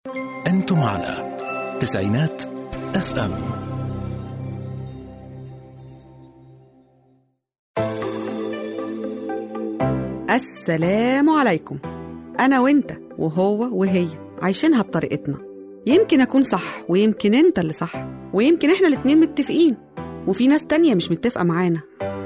أنتم على تسعينات اف ام السلام عليكم أنا وإنت وهو وهي عايشينها بطريقتنا يمكن أكون صح ويمكن أنت اللي صح ويمكن إحنا الاتنين متفقين وفي ناس تانية مش متفقة معانا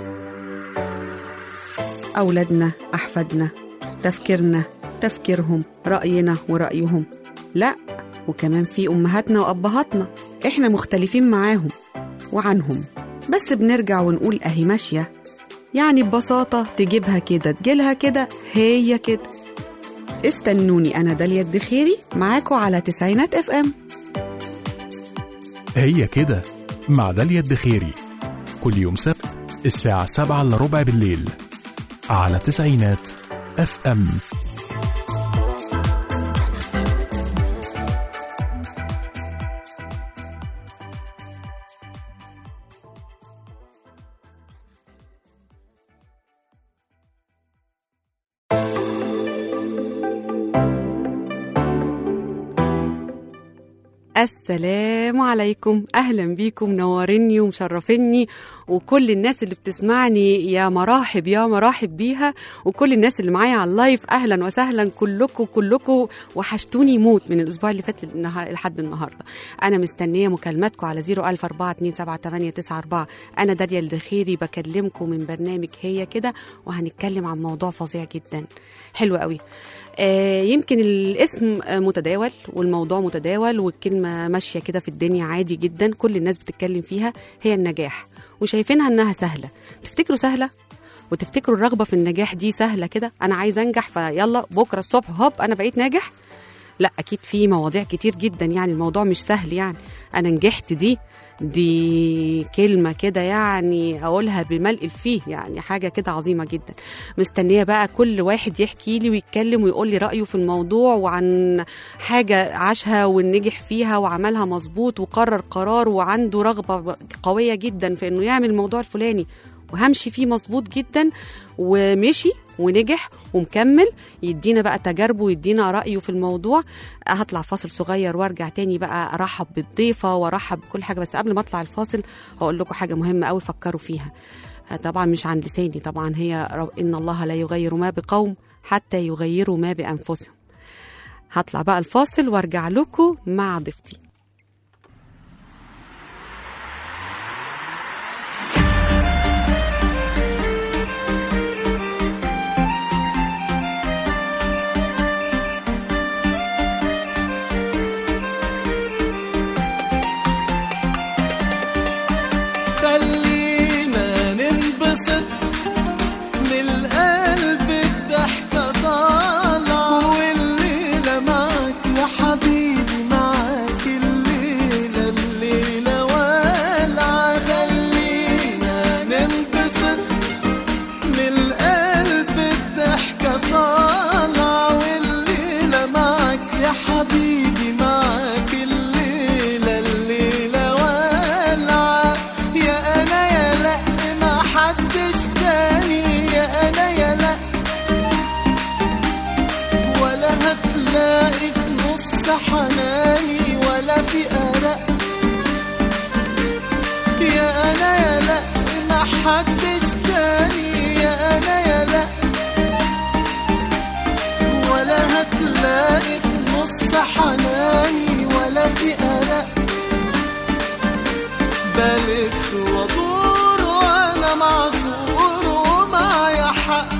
أولادنا أحفادنا تفكيرنا تفكيرهم رأينا ورأيهم لا وكمان في أمهاتنا وأبهاتنا إحنا مختلفين معاهم وعنهم بس بنرجع ونقول أهي ماشية يعني ببساطة تجيبها كده تجيلها كده هي كده استنوني أنا داليا الدخيري معاكم على تسعينات اف ام هي كده مع داليا الدخيري كل يوم سبت الساعة سبعة إلا ربع بالليل على تسعينات اف ام السلام عليكم اهلا بيكم منوريني ومشرفيني وكل الناس اللي بتسمعني يا مراحب يا مراحب بيها وكل الناس اللي معايا على اللايف اهلا وسهلا كلكم كلكم وحشتوني موت من الاسبوع اللي فات للنها- لحد النهارده انا مستنيه مكالماتكم على 004278994 انا داليا الدخيري بكلمكم من برنامج هي كده وهنتكلم عن موضوع فظيع جدا حلو قوي آه، يمكن الاسم آه، متداول والموضوع متداول والكلمة ماشية كده في الدنيا عادي جدا كل الناس بتتكلم فيها هي النجاح وشايفينها انها سهلة تفتكروا سهلة؟ وتفتكروا الرغبة في النجاح دي سهلة كده أنا عايز أنجح فيلا بكرة الصبح هوب أنا بقيت ناجح لا أكيد في مواضيع كتير جدا يعني الموضوع مش سهل يعني أنا نجحت دي دي كلمة كده يعني أقولها بملء الفيه يعني حاجة كده عظيمة جدا مستنية بقى كل واحد يحكي لي ويتكلم ويقول لي رأيه في الموضوع وعن حاجة عاشها ونجح فيها وعملها مظبوط وقرر قرار وعنده رغبة قوية جدا في إنه يعمل الموضوع الفلاني وهمشي فيه مظبوط جدا ومشي ونجح ومكمل يدينا بقى تجاربه ويدينا رأيه في الموضوع هطلع فاصل صغير وارجع تاني بقى ارحب بالضيفة وارحب بكل حاجة بس قبل ما اطلع الفاصل هقول لكم حاجة مهمة قوي فكروا فيها طبعا مش عن لساني طبعا هي رب- ان الله لا يغير ما بقوم حتى يغيروا ما بانفسهم هطلع بقى الفاصل وارجع لكم مع ضيفتي خلينا ننبسط من القلب الضحكة طالعة والليلة معاك يا حبيبي معاك الليلة الليلة والعة خلينا ننبسط من القلب الضحكة طالعة والليلة معاك يا حبيبي معاك الليلة الليلة والعة يا أنا يا لأ ما حدش تاني يا أنا يا لأ ولا هتلاقي في نص حناني ولا في قلق يا أنا يا لأ ما حدش تاني يا أنا يا لأ ولا هتلاقي في نص حناني ولا في قلق بلف وادور وانا معذور ومعايا حق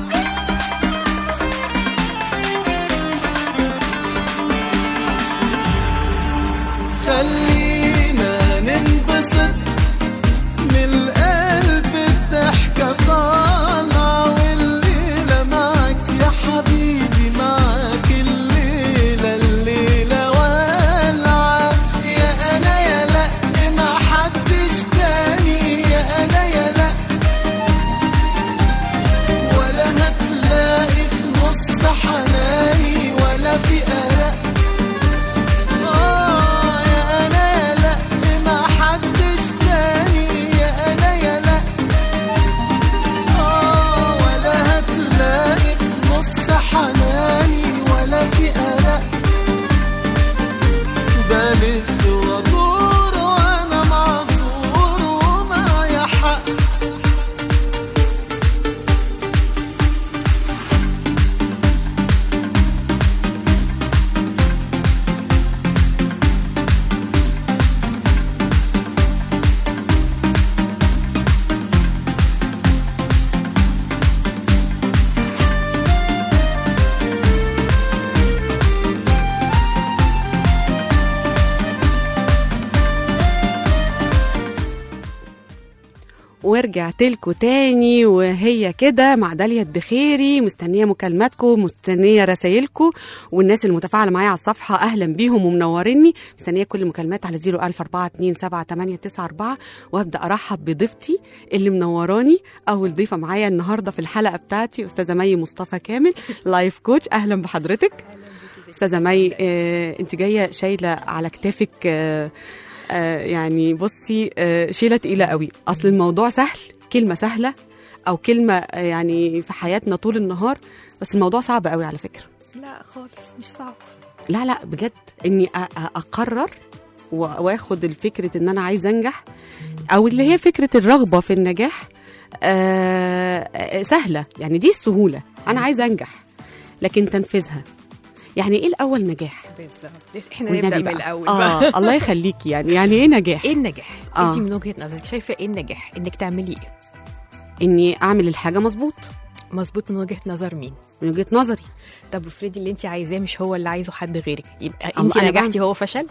خلينا ننبسط من القلب الضحكة طالعة والليلة معاك يا حبيبي معاك الليلة الليلة والعة يا أنا يا لأ ما حدش ورجعت لكم تاني وهي كده مع داليا الدخيري مستنيه مكالماتكم مستنيه رسايلكم والناس المتفاعله معايا على الصفحه اهلا بيهم ومنوريني مستنيه كل المكالمات على 004278994 وهبدا ارحب بضيفتي اللي منوراني اول ضيفه معايا النهارده في الحلقه بتاعتي استاذه مي مصطفى كامل لايف كوتش اهلا بحضرتك استاذه مي آه، انت جايه شايله على كتافك آه، آه، يعني بصي آه، شيله تقيله قوي اصل الموضوع سهل كلمه سهله او كلمه آه، يعني في حياتنا طول النهار بس الموضوع صعب قوي على فكره لا خالص مش صعب لا لا بجد اني أ- أ- اقرر و- واخد الفكره ان انا عايزه انجح او اللي هي فكره الرغبه في النجاح آه، آه، سهله يعني دي السهوله انا عايزه انجح لكن تنفيذها يعني ايه الاول نجاح بالظبط احنا والنبي نبدا من بقى. الاول بقى اه الله يخليكي يعني يعني ايه نجاح ايه النجاح؟ آه. انت من وجهه نظرك شايفه ايه النجاح؟ انك تعملي ايه؟ اني اعمل الحاجه مظبوط مظبوط من وجهه نظر مين؟ من وجهه نظري طب افرضي اللي انت عايزاه مش هو اللي عايزه حد غيرك يبقى أما انت أنا نجحتي هو فشل؟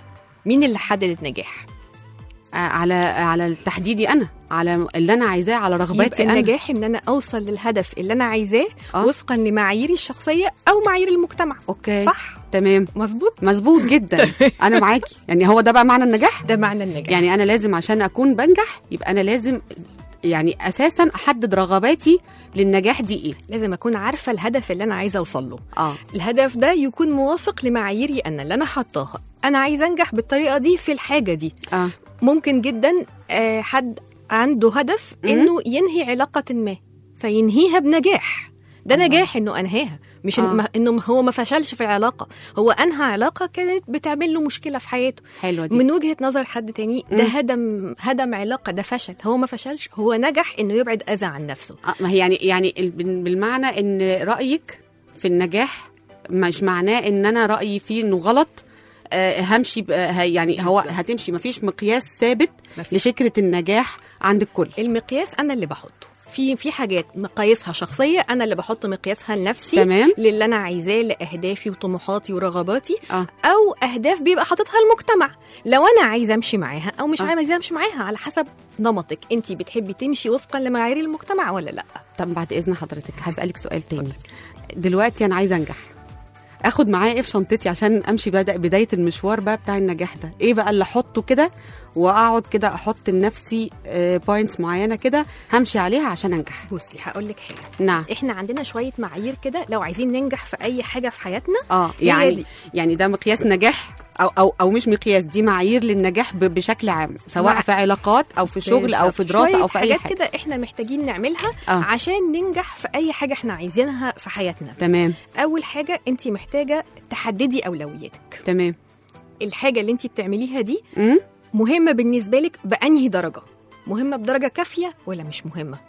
مين اللي حدد النجاح؟ آه، على على تحديدي انا على اللي انا عايزاه على رغباتي يبقى انا النجاح ان انا اوصل للهدف اللي انا عايزاه آه. وفقا لمعاييري الشخصيه او معايير المجتمع اوكي صح تمام مظبوط مظبوط جدا انا معاكي يعني هو ده بقى معنى النجاح ده معنى النجاح يعني انا لازم عشان اكون بنجح يبقى انا لازم يعني اساسا احدد رغباتي للنجاح دي ايه لازم اكون عارفه الهدف اللي انا عايزه اوصل له اه الهدف ده يكون موافق لمعاييري انا اللي انا حطاها انا عايزه انجح بالطريقه دي في الحاجه دي اه ممكن جدا آه، حد عنده هدف مم. انه ينهي علاقه ما فينهيها بنجاح ده الله. نجاح انه انهاها مش آه. آه. انه هو ما فشلش في العلاقه هو انهى علاقه كانت بتعمل له مشكله في حياته حلوه دي من وجهه نظر حد تاني ده مم. هدم هدم علاقه ده فشل هو ما فشلش هو نجح انه يبعد اذى عن نفسه آه ما هي يعني يعني ال- بال- بالمعنى ان رايك في النجاح مش معناه ان انا رايي فيه انه غلط آه همشي ب- آه يعني هو بالظبط. هتمشي مفيش مقياس ثابت مفيش. لفكره النجاح عند الكل المقياس انا اللي بحطه في في حاجات مقاييسها شخصيه انا اللي بحط مقياسها لنفسي تمام للي انا عايزاه لاهدافي وطموحاتي ورغباتي اه او اهداف بيبقى حاططها المجتمع لو انا عايزه امشي معاها او مش آه. عايزه امشي معاها على حسب نمطك انت بتحبي تمشي وفقا لمعايير المجتمع ولا لا طب بعد اذن حضرتك هسالك سؤال تاني دلوقتي انا عايزه انجح اخد معايا ايه في شنطتي عشان امشي بدأ بدايه المشوار بقى بتاع النجاح ده ايه بقى اللي احطه كده واقعد كده احط لنفسي بوينتس معينه كده همشي عليها عشان انجح بصي هقول لك حاجه نعم احنا عندنا شويه معايير كده لو عايزين ننجح في اي حاجه في حياتنا اه هي يعني دي. يعني ده مقياس نجاح او او او مش مقياس دي معايير للنجاح ب- بشكل عام سواء مع- في علاقات او في شغل او في بالظبط. دراسه شوية او في اي حاجات حاجه كده احنا محتاجين نعملها آه. عشان ننجح في اي حاجه احنا عايزينها في حياتنا تمام اول حاجه انت محتاجه تحددي اولوياتك تمام الحاجه اللي انت بتعمليها دي امم مهمه بالنسبه لك بانهي درجه مهمه بدرجه كافيه ولا مش مهمه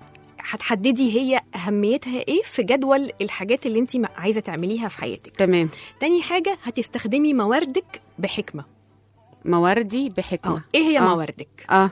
هتحددي هي اهميتها ايه في جدول الحاجات اللي انت عايزه تعمليها في حياتك تمام تاني حاجه هتستخدمي مواردك بحكمه مواردي بحكمه ايه هي آه. مواردك اه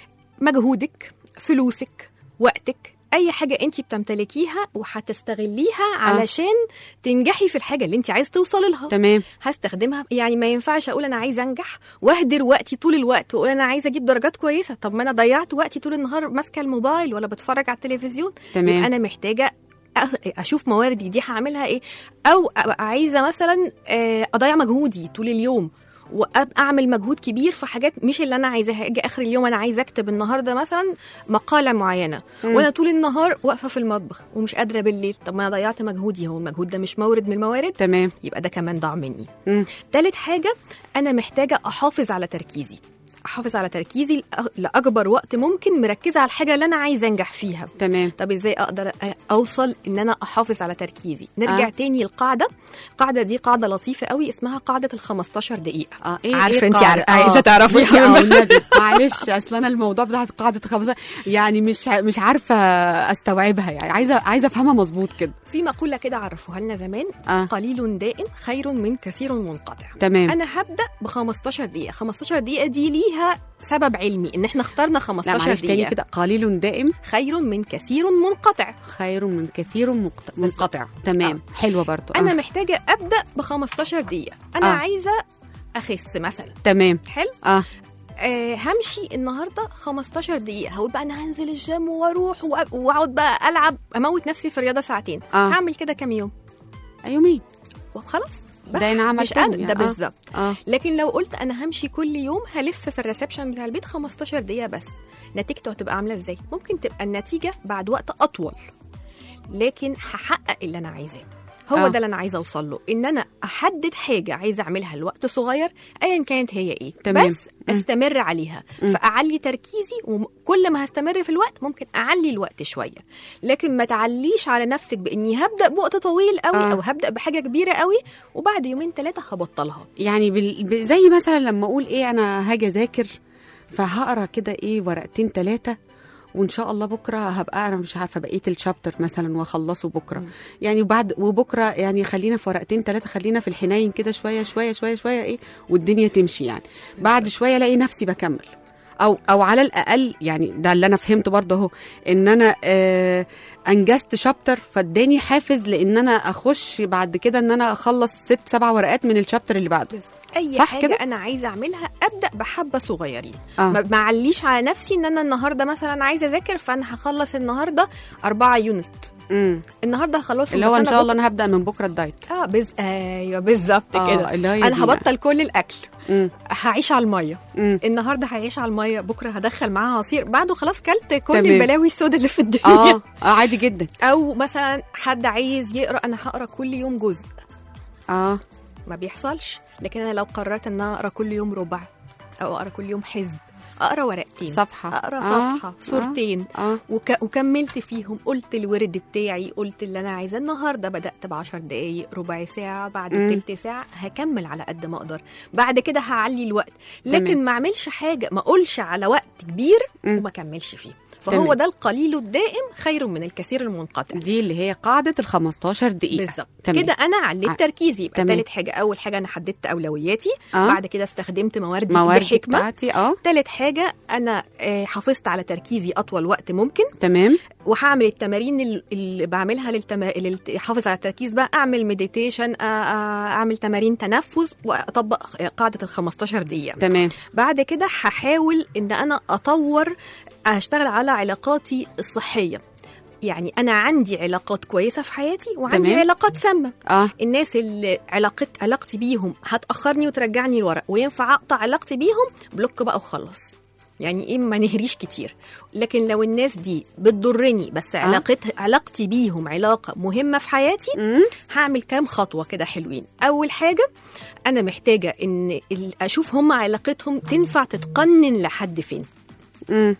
مجهودك فلوسك وقتك اي حاجه انت بتمتلكيها وهتستغليها علشان تنجحي في الحاجه اللي انت عايز توصلي لها تمام هستخدمها يعني ما ينفعش اقول انا عايزه انجح واهدر وقتي طول الوقت واقول انا عايزه اجيب درجات كويسه طب ما انا ضيعت وقتي طول النهار ماسكه الموبايل ولا بتفرج على التلفزيون تمام. يبقى انا محتاجه أ- اشوف مواردي دي هعملها ايه او أبقى عايزه مثلا آه، اضيع مجهودي طول اليوم واعمل مجهود كبير في حاجات مش اللي انا عايزاها اجي اخر اليوم انا عايزه اكتب النهارده مثلا مقاله معينه مم. وانا طول النهار واقفه في المطبخ ومش قادره بالليل طب ما انا ضيعت مجهودي هو المجهود ده مش مورد من الموارد تمام يبقى ده كمان ضاع مني مم. تالت حاجة أنا محتاجة أحافظ على تركيزي أحافظ على تركيزي لأ- لأكبر وقت ممكن مركزة على الحاجة اللي أنا عايزة أنجح فيها تمام طب ازاي اقدر أ- اوصل ان انا احافظ على تركيزي نرجع آه. آه. تاني القاعده القاعده دي قاعده لطيفه قوي اسمها قاعده ال 15 دقيقه اه ايه عارفة إيه انت قاعدة؟ عار- عايزة آه. تعرفيها بصي، آه، من- والنبي معلش اصل انا الموضوع بتاع قاعده الخمسه يعني مش ع- مش عارفه استوعبها يعني عايزه عايزه افهمها مظبوط كده في مقوله كده عرفوها لنا زمان اه قليل دائم خير من كثير منقطع تمام انا هبدا ب 15 دقيقه 15 دقيقه دي ليها سبب علمي ان احنا اخترنا لا 15 معلش تاني دقيقه كده قليل دائم خير من كثير منقطع خير من كثير مقت- منقطع تمام حلوه برضو انا آه. محتاجه ابدا ب 15 دقيقه انا آه. آه. عايزه اخس مثلا تمام حلو اه آه همشي النهارده 15 دقيقه هقول بقى انا هنزل الجيم واروح وأ- واقعد بقى العب اموت نفسي في الرياضه ساعتين آه. هعمل كده كام يوم يومين وخلاص ده انا مش عملت انا ده بالظبط اه لكن لو قلت انا همشي كل يوم هلف في الريسبشن بتاع البيت 15 دقيقه بس نتيجته هتبقى عامله ازاي ممكن تبقى النتيجه بعد وقت اطول لكن هحقق اللي انا عايزاه هو آه. ده اللي انا عايزه اوصل له ان انا احدد حاجه عايزه اعملها لوقت صغير ايا كانت هي ايه تمام. بس استمر عليها فاعلي تركيزي وكل ما هستمر في الوقت ممكن اعلي الوقت شويه لكن ما تعليش على نفسك باني هبدا بوقت طويل قوي آه. او هبدا بحاجه كبيره قوي وبعد يومين ثلاثه هبطلها يعني بال... ب- زي مثلا لما اقول ايه انا هاجي اذاكر فهقرا كده ايه ورقتين ثلاثه وان شاء الله بكره هبقى انا مش عارفه بقيه الشابتر مثلا واخلصه بكره يعني وبعد وبكره يعني خلينا في ورقتين ثلاثه خلينا في الحنين كده شويه شويه شويه شويه ايه والدنيا تمشي يعني بعد شويه الاقي نفسي بكمل او او على الاقل يعني ده اللي انا فهمته برضه اهو ان انا آه انجزت شابتر فاداني حافز لان انا اخش بعد كده ان انا اخلص ست سبع ورقات من الشابتر اللي بعده اي صح حاجه كده؟ انا عايزه اعملها ابدا بحبه صغيرين آه. ما ما اعليش على نفسي ان انا النهارده مثلا عايزه اذاكر فانا هخلص النهارده أربعة يونت امم النهارده هخلصهم اللي هو بس ان أنا شاء الله بك- انا هبدا من بكره الدايت اه بز... ايوه بالظبط آه، كده اللي هي دي انا هبطل كل الاكل امم هعيش على الميه امم النهارده هعيش على الميه بكره هدخل معاها عصير بعده خلاص كلت كل تمام. البلاوي السوداء اللي في الدنيا اه اه عادي جدا او مثلا حد عايز يقرا انا هقرا كل يوم جزء اه ما بيحصلش لكن انا لو قررت ان انا اقرا كل يوم ربع او اقرا كل يوم حزب اقرا ورقتين صفحه اقرا آه، صفحه صورتين اه وك... وكملت فيهم قلت الورد بتاعي قلت اللي انا عايزاه النهارده بدات بعشر دقايق ربع ساعه بعد مم. تلت ساعه هكمل على قد ما اقدر بعد كده هعلي الوقت تمام. لكن ما اعملش حاجه ما اقولش على وقت كبير مم. وما كملش فيه فهو تمام. ده القليل الدائم خير من الكثير المنقطع دي اللي هي قاعده ال 15 دقيقه بالظبط تمام. كده انا عليت ع- تركيزي يبقى تمام. تالت حاجه اول حاجه انا حددت اولوياتي آه. بعد كده استخدمت مواردي مواردي بحكمه بتاعتي اه تالت حاجه انا آه، حافظت على تركيزي اطول وقت ممكن تمام وهعمل التمارين ال- اللي بعملها للتم... اللي احافظ على التركيز بقى اعمل مديتيشن اعمل تمارين تنفس واطبق قاعده ال 15 دقيقه تمام بعد كده هحاول ان انا اطور اشتغل على علاقاتي الصحيه يعني انا عندي علاقات كويسه في حياتي وعندي تمام. علاقات سامه اه الناس اللي علاقت علاقتي بيهم هتاخرني وترجعني لورا وينفع اقطع علاقتي بيهم بلوك بقى وخلص يعني ايه ما نهريش كتير لكن لو الناس دي بتضرني بس علاقت علاقتي بيهم علاقه مهمه في حياتي امم هعمل كام خطوه كده حلوين اول حاجه انا محتاجه ان ال- اشوف هم علاقتهم تنفع تتقنن لحد فين امم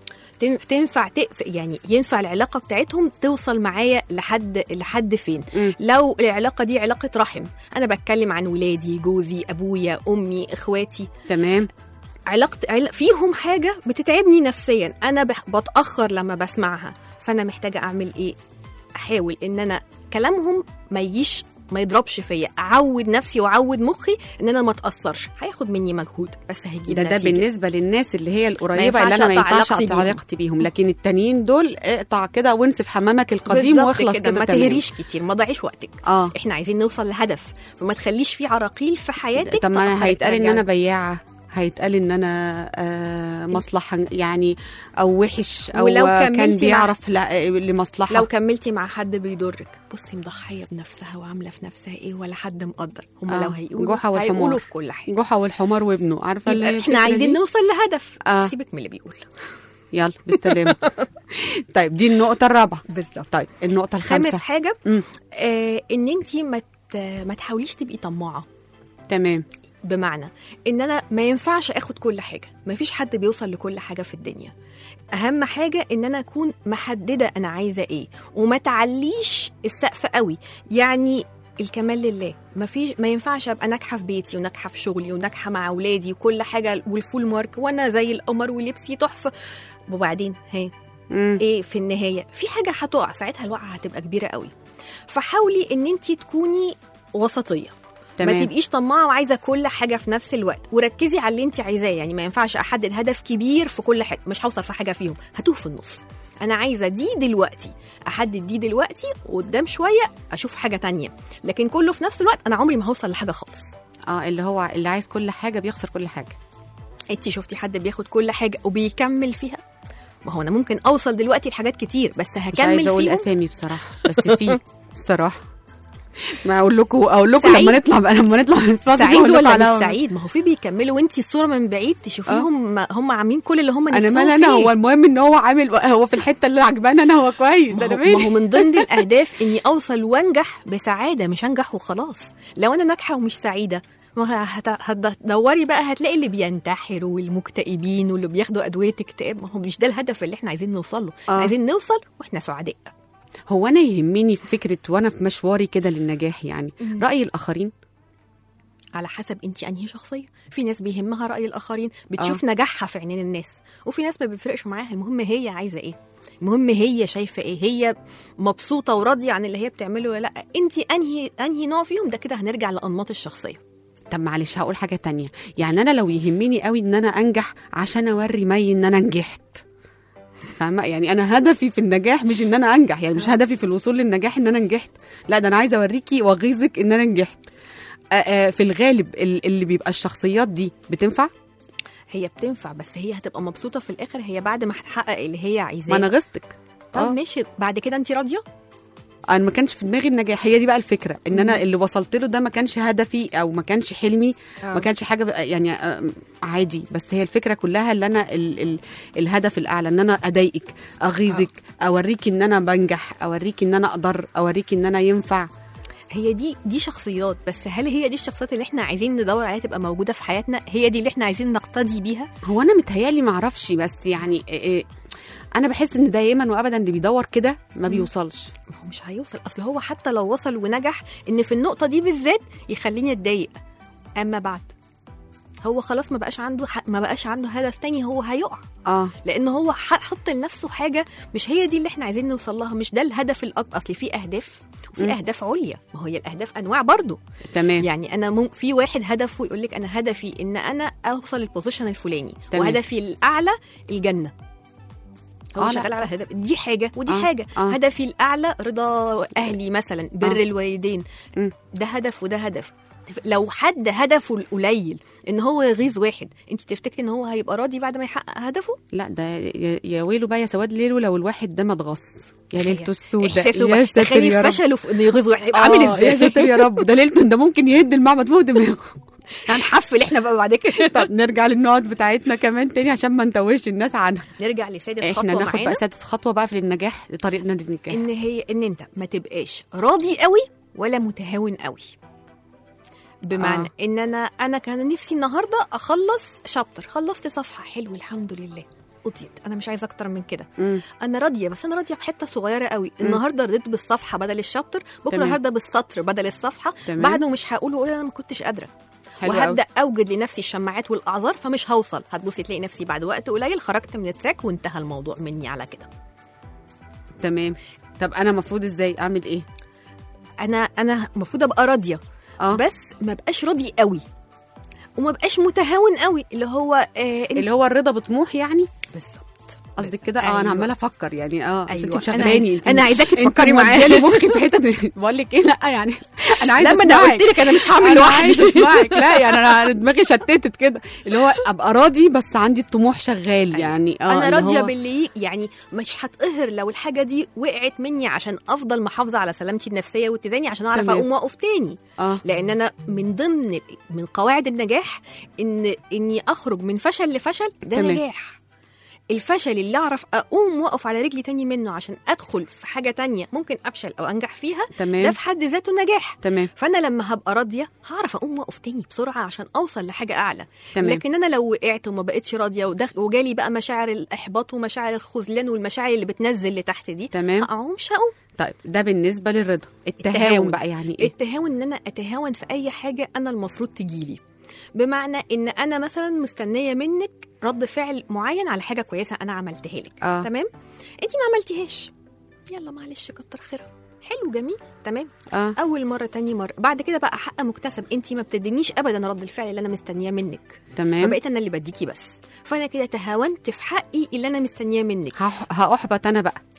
تن- تنفع تقف يعني ينفع العلاقه بتاعتهم توصل معايا لحد لحد فين مم. لو العلاقه دي علاقه رحم انا بتكلم عن ولادي جوزي ابويا امي اخواتي تمام علاقة عل... فيهم حاجة بتتعبني نفسيا أنا بح... بتأخر لما بسمعها فأنا محتاجة أعمل إيه؟ أحاول إن أنا كلامهم ما يجيش ما يضربش فيا اعود نفسي واعود مخي ان انا ما اتاثرش هياخد مني مجهود بس هيجيب ده ده نتيجة. بالنسبه للناس اللي هي القريبه ينفعش اللي انا ما أقطع ينفعش علاقتي اقطع بيهم. علاقتي بيهم لكن التانيين دول اقطع كده وانسف حمامك القديم بالظبط واخلص كده كده ما تمام. تهريش كتير ما تضيعيش وقتك اه احنا عايزين نوصل لهدف فما تخليش في عراقيل في حياتك طب ما انا تأخرك هيتقال ان ترجعك. انا بياعه هيتقال ان انا آه مصلحه يعني او وحش او ولو كان كملتي مع- بيعرف لا لمصلحه لو كملتي مع حد بيضرك بصي مضحيه بنفسها وعامله في نفسها ايه ولا حد مقدر هم آه، لو هيقولوا جحا والحمار. هيقولوا في كل حاجه جحا والحمار وابنه عارفه اللي هي يبقى احنا الفكرة عايزين دي؟ نوصل لهدف آه. سيبك من اللي بيقول يلا بالسلامه طيب دي النقطه الرابعه بالظبط طيب النقطه خامس الخامسه حاجه مم. آه ان انت ما ت- ما تحاوليش تبقي طماعه تمام بمعنى ان انا ما ينفعش اخد كل حاجه ما فيش حد بيوصل لكل حاجه في الدنيا اهم حاجه ان انا اكون محدده انا عايزه ايه وما تعليش السقف قوي يعني الكمال لله ما فيش ما ينفعش ابقى ناجحه في بيتي وناجحه في شغلي وناجحه مع اولادي وكل حاجه والفول مارك وانا زي القمر ولبسي تحفه وبعدين هي مم. ايه في النهايه في حاجه هتقع ساعتها الوقعه هتبقى كبيره قوي فحاولي ان انت تكوني وسطيه ما تمام تبقيش طماعه وعايزه كل حاجه في نفس الوقت وركزي على اللي انت عايزاه يعني ما ينفعش احدد هدف كبير في كل حاجه مش هوصل في حاجه فيهم هتوه في النص انا عايزه دي دلوقتي احدد دي دلوقتي وقدام شويه اشوف حاجه تانية لكن كله في نفس الوقت انا عمري ما هوصل لحاجه خالص اه اللي هو اللي عايز كل حاجه بيخسر كل حاجه انت شفتي حد بياخد كل حاجه وبيكمل فيها ما هو انا ممكن اوصل دلوقتي لحاجات كتير بس مش هكمل عايزه اقول فيهم اسامي بصراحه بس في الصراحه ما اقول لكم اقول لكم سعيد. لما نطلع بقى لما نطلع من الفاصل سعيد أقول لكم ولا على- مش سعيد ما هو في بيكملوا وانت الصوره من بعيد تشوفيهم هم عاملين كل اللي هم انا نفسهم مال انا فيه. هو المهم ان هو عامل هو في الحته اللي عجباني انا هو كويس ما انا هو, ما هو مالي من ضمن الاهداف اني اوصل وانجح بسعاده مش انجح وخلاص لو انا ناجحه ومش سعيده ما هت- هتدوري بقى هتلاقي اللي بينتحروا والمكتئبين واللي بياخدوا ادويه اكتئاب ما هو مش ده الهدف اللي احنا عايزين نوصل له آه. عايزين نوصل واحنا سعداء هو انا يهمني في فكره وانا في مشواري كده للنجاح يعني راي الاخرين على حسب انت انهي شخصيه في ناس بيهمها راي الاخرين بتشوف آه. نجاحها في عينين الناس وفي ناس ما بيفرقش معاها المهم هي عايزه ايه المهم هي شايفه ايه هي مبسوطه وراضيه عن اللي هي بتعمله ولا لا انت انهي انهي نوع فيهم ده كده هنرجع لانماط الشخصيه طب معلش هقول حاجه تانية يعني انا لو يهمني قوي ان انا انجح عشان اوري مي ان انا نجحت فاهمه يعني انا هدفي في النجاح مش ان انا انجح يعني مش هدفي في الوصول للنجاح ان انا نجحت لا ده انا عايزه اوريكي واغيظك ان انا نجحت آه، آه، في الغالب ال- اللي بيبقى الشخصيات دي بتنفع هي بتنفع بس هي هتبقى مبسوطه في الاخر هي بعد ما هتحقق اللي هي ما عايزاه انا غيظتك طب آه. ماشي بعد كده انت راضيه انا ما كانش في دماغي النجاح هي دي بقى الفكره ان انا اللي وصلت له ده ما كانش هدفي او ما كانش حلمي آه. ما كانش حاجه بقى يعني آم، عادي بس هي الفكره كلها اللي انا ال ال الهدف الاعلى ان انا اضايقك اغيظك اوريكي ان انا بنجح اوريكي ان انا اقدر اوريكي ان انا ينفع هي دي دي شخصيات بس هل هي دي الشخصيات اللي احنا عايزين ندور عليها تبقى موجوده في حياتنا هي دي اللي احنا عايزين نقتدي بيها هو انا متهيالي ما اعرفش بس يعني إيه إيه انا بحس ان دايما وابدا اللي بيدور كده ما بيوصلش ما هو مش هيوصل اصل هو حتى لو وصل ونجح ان في النقطه دي بالذات يخليني اتضايق اما بعد هو خلاص ما بقاش عنده ح- ما بقاش عنده هدف تاني هو هيقع اه لان هو ح- حط لنفسه حاجه مش هي دي اللي احنا عايزين نوصل لها مش ده الهدف الاكبر اصل في اهداف وفي مم. اهداف عليا ما هي الاهداف انواع برضو تمام يعني انا مم في واحد هدفه يقول لك انا هدفي ان انا اوصل البوزيشن الفلاني تمام. وهدفي الاعلى الجنه هو آه، آه لا. شغال على هدف دي حاجه ودي آه، آه حاجه آه. آه هدفي الاعلى رضا اهلي مثلا بر آه. آه الوالدين مم. ده هدف وده هدف لو حد هدفه القليل ان هو يغيظ واحد انت تفتكري ان هو هيبقى راضي بعد ما يحقق هدفه لا ده يا يا ويله بقى يا سواد ليله لو الواحد ده ما اتغص يا ليلته السوداء احساسه يا بقى ساتر تخيلي يا رب فشله في انه يغيظ واحد هيبقى عامل آه، ازاي يا ساتر يا رب ده ليلته ده ممكن يهد المعبد فوق دماغه هنحفل احنا بقى بعد كده طب نرجع للنقط بتاعتنا كمان تاني عشان ما نتوهش الناس عنها نرجع لسادس احنا خطوه ناخد معانا بقى سادس خطوه بقى في النجاح لطريقنا للنجاح ان هي ان انت ما تبقاش راضي قوي ولا متهاون قوي بمعنى آه. آه. ان انا انا كان نفسي النهارده اخلص شابتر خلصت صفحه حلو الحمد لله قضيت انا مش عايزه اكتر من كده مم. انا راضيه بس انا راضيه بحته صغيره قوي النهارده رضيت بالصفحه بدل الشابتر بكره تمام. النهارده بالسطر بدل الصفحه تمام. بعده مش هقول اقول انا ما كنتش قادره حلو وهبدا اوجد لنفسي الشماعات والاعذار فمش هوصل هتبصي تلاقي نفسي بعد وقت قليل خرجت من التراك وانتهى الموضوع مني على كده تمام طب انا المفروض ازاي اعمل ايه انا انا المفروض ابقى راضيه اه بس ما بقاش راضي قوي وما بقاش متهاون قوي اللي هو آه اللي هو الرضا بطموح يعني بالظبط قصدك كده اه انا أيوة. عماله افكر يعني اه أصل أيوة. انت أنا- مشغلاني انت أنا عايزاكي انت تفكري معايا. موديالي مخي في حته بقول لك ايه لا يعني انا عايزه لما انا أسمعك. قلت لك انا مش هعمل انا عايزه لوحدي اسمعك لا يعني انا أنا دماغي شتتت كده اللي هو ابقى راضي بس عندي الطموح شغال يعني اه انا اللي راضيه هو- باللي يعني مش هتقهر لو الحاجه دي وقعت مني عشان افضل محافظه على سلامتي النفسيه واتزاني عشان اعرف تمام. اقوم واقف تاني اه لان انا من ضمن من قواعد النجاح ان اني اخرج من فشل لفشل ده تمام. نجاح الفشل اللي اعرف اقوم واقف على رجلي تاني منه عشان ادخل في حاجه تانية ممكن افشل او انجح فيها ده تمام في حد ذاته نجاح تمام فانا لما هبقى راضيه هعرف اقوم واقف تاني بسرعه عشان اوصل لحاجه اعلى تمام لكن انا لو وقعت وما بقتش راضيه ودخ... وجالي بقى مشاعر الاحباط ومشاعر الخذلان والمشاعر اللي بتنزل لتحت دي تمام هقوم مش هقوم طيب ده بالنسبه للرضا التهاون التهاون. بقى يعني ايه التهاون ان انا اتهاون في اي حاجه انا المفروض تجيلي بمعنى ان انا مثلا مستنيه منك رد فعل معين على حاجه كويسه انا عملتها لك اه تمام انت ما عملتيهاش يلا معلش كتر خيرها حلو جميل تمام اه اول مره تاني مره بعد كده بقى حق مكتسب انت ما بتدينيش ابدا رد الفعل اللي انا مستنياه منك تمام فبقيت انا اللي بديكي بس فانا كده تهاونت في حقي اللي انا مستنياه منك هح- هاحبط انا بقى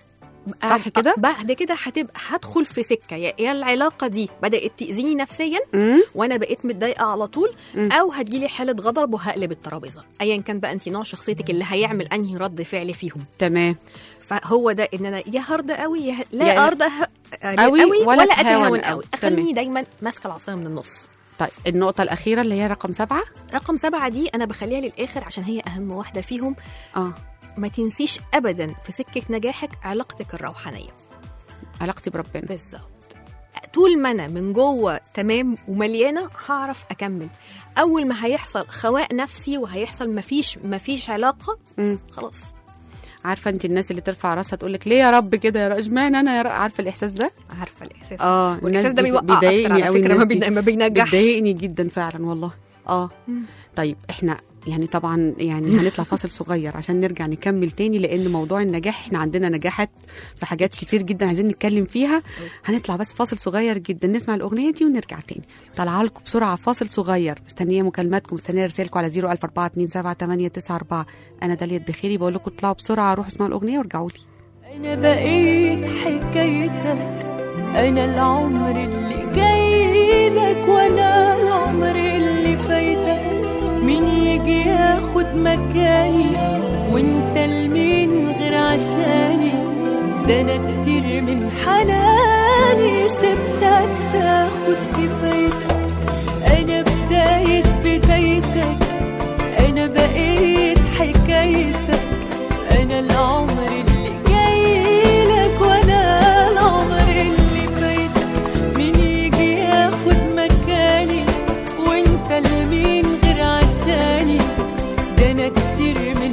صح كده؟ بعد كده هتبقى هدخل في سكه يا يا العلاقه دي بدات تاذيني نفسيا مم. وانا بقيت متضايقه على طول مم. او هتجيلي حاله غضب وهقلب الترابيزه ايا كان بقى انت نوع شخصيتك اللي هيعمل انهي رد فعل فيهم تمام فهو ده ان انا يا هرد قوي يا لا يا- ارضى ه- قوي قوي ولا ولا أتهاون اتهاون قوي. قوي تمام. اخليني دايما ماسكه العصايه من النص طيب النقطة الأخيرة اللي هي رقم سبعة رقم سبعة دي أنا بخليها للآخر عشان هي أهم واحدة فيهم اه ما تنسيش أبدا في سكة نجاحك علاقتك الروحانية علاقتي بربنا بالظبط طول ما أنا من جوه تمام ومليانة هعرف أكمل أول ما هيحصل خواء نفسي وهيحصل مفيش مفيش علاقة مم. خلاص عارفة انت الناس اللي ترفع راسها تقول لك ليه يا رب كده يا رب اشمعنى انا يا رب عارفة الإحساس ده؟ عارفة الإحساس اه الناس والإحساس ده دي بيوقع أكتر بيضايقني على قوي فكرة الناس ما, دي بينا- ما بينجحش بتضايقني جدا فعلا والله اه مم. طيب احنا يعني طبعا يعني هنطلع فاصل صغير عشان نرجع نكمل تاني لان موضوع النجاح احنا عندنا نجاحات في حاجات كتير جدا عايزين نتكلم فيها هنطلع بس فاصل صغير جدا نسمع الاغنيه دي ونرجع تاني طالعه لكم بسرعه فاصل صغير مستنيه مكالماتكم مستنيه رسائلكم على 014278994 انا داليا الدخيري بقول لكم اطلعوا بسرعه روحوا اسمعوا الاغنيه وارجعوا لي أنا بقيت حكايتك أنا العمر اللي جاي لك وأنا العمر اللي فايتك مين يجي ياخد مكاني وانت لمين غير عشاني ده أنا كتير من حناني سبتك تاخد كفايتك أنا بداية بدايتك أنا بقيت حكايتك أنا العمر اللي جاي لك وأنا العمر اللي فايتك مين يجي ياخد مكاني وأنت لمين غير عشاني ده أنا كتير من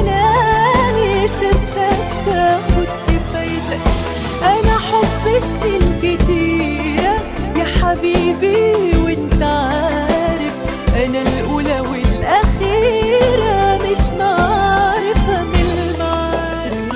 حناني سبتك تاخد كفايتك أنا حب سنين كتيرة يا حبيبي وأنت عارف أنا الأولى والأخيرة مش معرفة من المعارف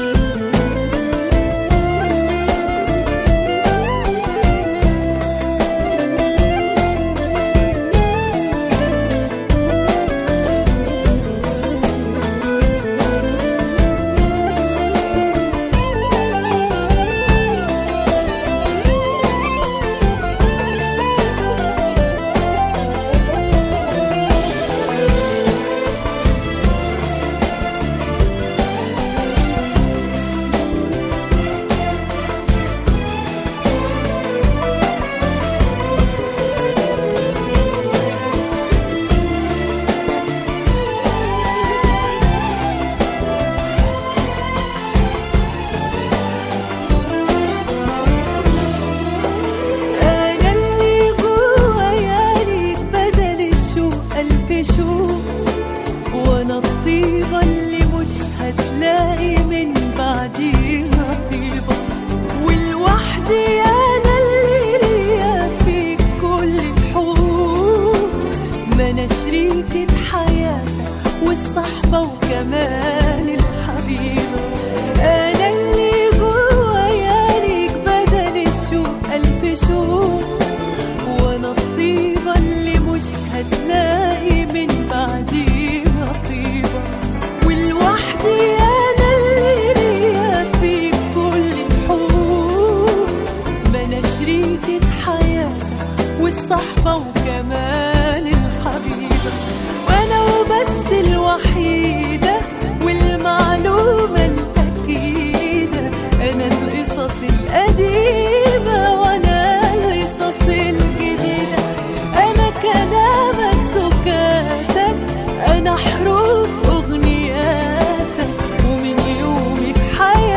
أنا اللي جوايا ليك بدل الشوق ألف شوق وأنا الطيبة اللي مش هتلاقي من بعديها طيبة والوحدي أنا اللي ليا فيك كل الحقوق ما أنا شريكة حياتك والصحبة وكمان الحبيبة أنا اللي جوايا ليك بدل الشوق ألف شوق وانا الطيبة اللي مش هتلاقي من بعديها طيبة والوحدي انا اللي ليا في كل الحقوق ما انا شريكة حياتك والصحبة وكمان الحبيبة وانا وبس الوحيدة والمعلومة الأكيدة أنا القصص القديمة وأنا القصص الجديدة أنا كلامك سكاتك أنا حروف أغنياتك ومن يومي في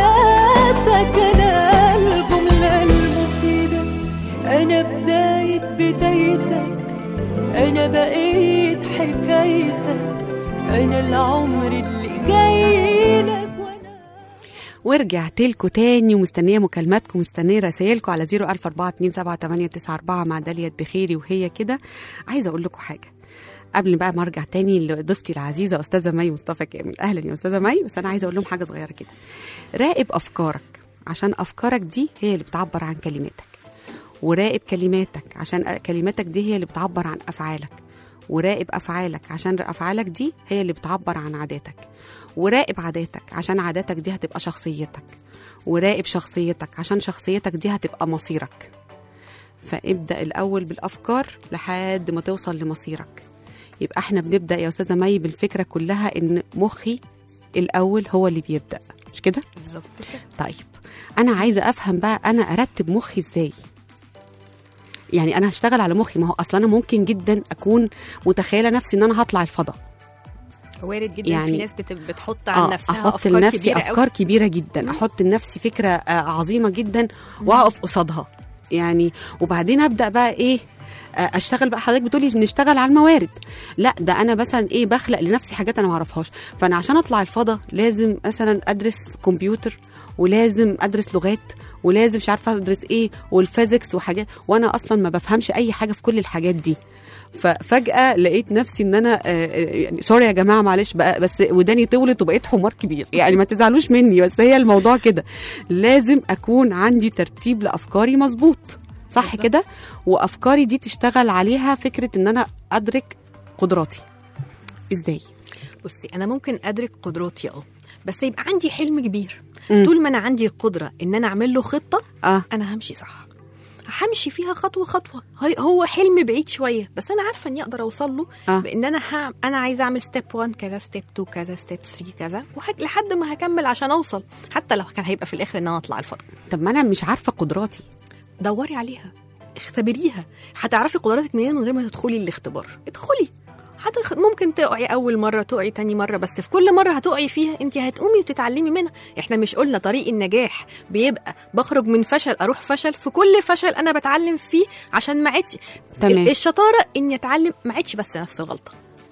حياتك أنا الجملة المفيدة أنا بداية بدايتك أنا بقيت حكايتك أنا العمر اللي جاي لك وأنا ورجعت لكم تاني ومستنيه مكالماتكم مستنيه رسايلكم على 014278994 مع داليا الدخيري وهي كده عايزه اقول لكم حاجه قبل بقى ما ارجع تاني لضيفتي العزيزه استاذه مي مصطفى كامل اهلا يا استاذه مي بس انا عايزه اقول لهم حاجه صغيره كده راقب افكارك عشان افكارك دي هي اللي بتعبر عن كلماتك وراقب كلماتك عشان كلماتك دي هي اللي بتعبر عن افعالك وراقب افعالك عشان افعالك دي هي اللي بتعبر عن عاداتك وراقب عاداتك عشان عاداتك دي هتبقى شخصيتك وراقب شخصيتك عشان شخصيتك دي هتبقى مصيرك فابدأ الأول بالأفكار لحد ما توصل لمصيرك يبقى احنا بنبدأ يا أستاذة مي بالفكرة كلها إن مخي الأول هو اللي بيبدأ مش كده؟ بالظبط كده طيب انا عايزه افهم بقى انا ارتب مخي ازاي يعني انا هشتغل على مخي ما هو اصلا انا ممكن جدا اكون متخيله نفسي ان انا هطلع الفضاء وارد جدا يعني- في ناس بت- بتحط عن اه نفسها احط افكار لنفسي كبيره افكار أوي. كبيره جدا احط لنفسي فكره آه، عظيمه جدا واقف قصادها يعني وبعدين ابدا بقى ايه آه، اشتغل بقى حضرتك بتقولي نشتغل على الموارد لا ده انا مثلا ايه بخلق لنفسي حاجات انا ما اعرفهاش فانا عشان اطلع الفضاء لازم مثلا ادرس كمبيوتر ولازم ادرس لغات ولازم مش عارفه ادرس ايه والفيزيكس وحاجات وانا اصلا ما بفهمش اي حاجه في كل الحاجات دي ففجاه لقيت نفسي ان انا آه، آه، يعني سوري يا جماعه معلش بقى بس وداني طولت وبقيت حمار كبير يعني ما تزعلوش مني بس هي الموضوع كده لازم اكون عندي ترتيب لافكاري مظبوط صح بالظبط. كده وافكاري دي تشتغل عليها فكره ان انا ادرك قدراتي ازاي بصي انا ممكن ادرك قدراتي اه بس يبقى عندي حلم كبير مم. طول ما انا عندي القدره ان انا اعمل له خطه اه انا همشي صح همشي فيها خطوه خطوه هي- هو حلم بعيد شويه بس انا عارفه اني اقدر اوصل له آه. بان انا ها انا عايزه اعمل ستيب 1 كذا ستيب 2 كذا ستيب 3 كذا وحك... لحد ما هكمل عشان اوصل حتى لو كان هيبقى في الاخر ان انا اطلع الفضاء طب ما انا مش عارفه قدراتي دوري عليها اختبريها هتعرفي قدراتك منين من غير ما تدخلي الاختبار ادخلي هتخ... ممكن تقعي اول مره تقعي تاني مره بس في كل مره هتقعي فيها انت هتقومي وتتعلمي منها احنا مش قلنا طريق النجاح بيبقى بخرج من فشل اروح فشل في كل فشل انا بتعلم فيه عشان ما عدش تمام. ال- الشطاره اني اتعلم ما عدش بس نفس الغلطه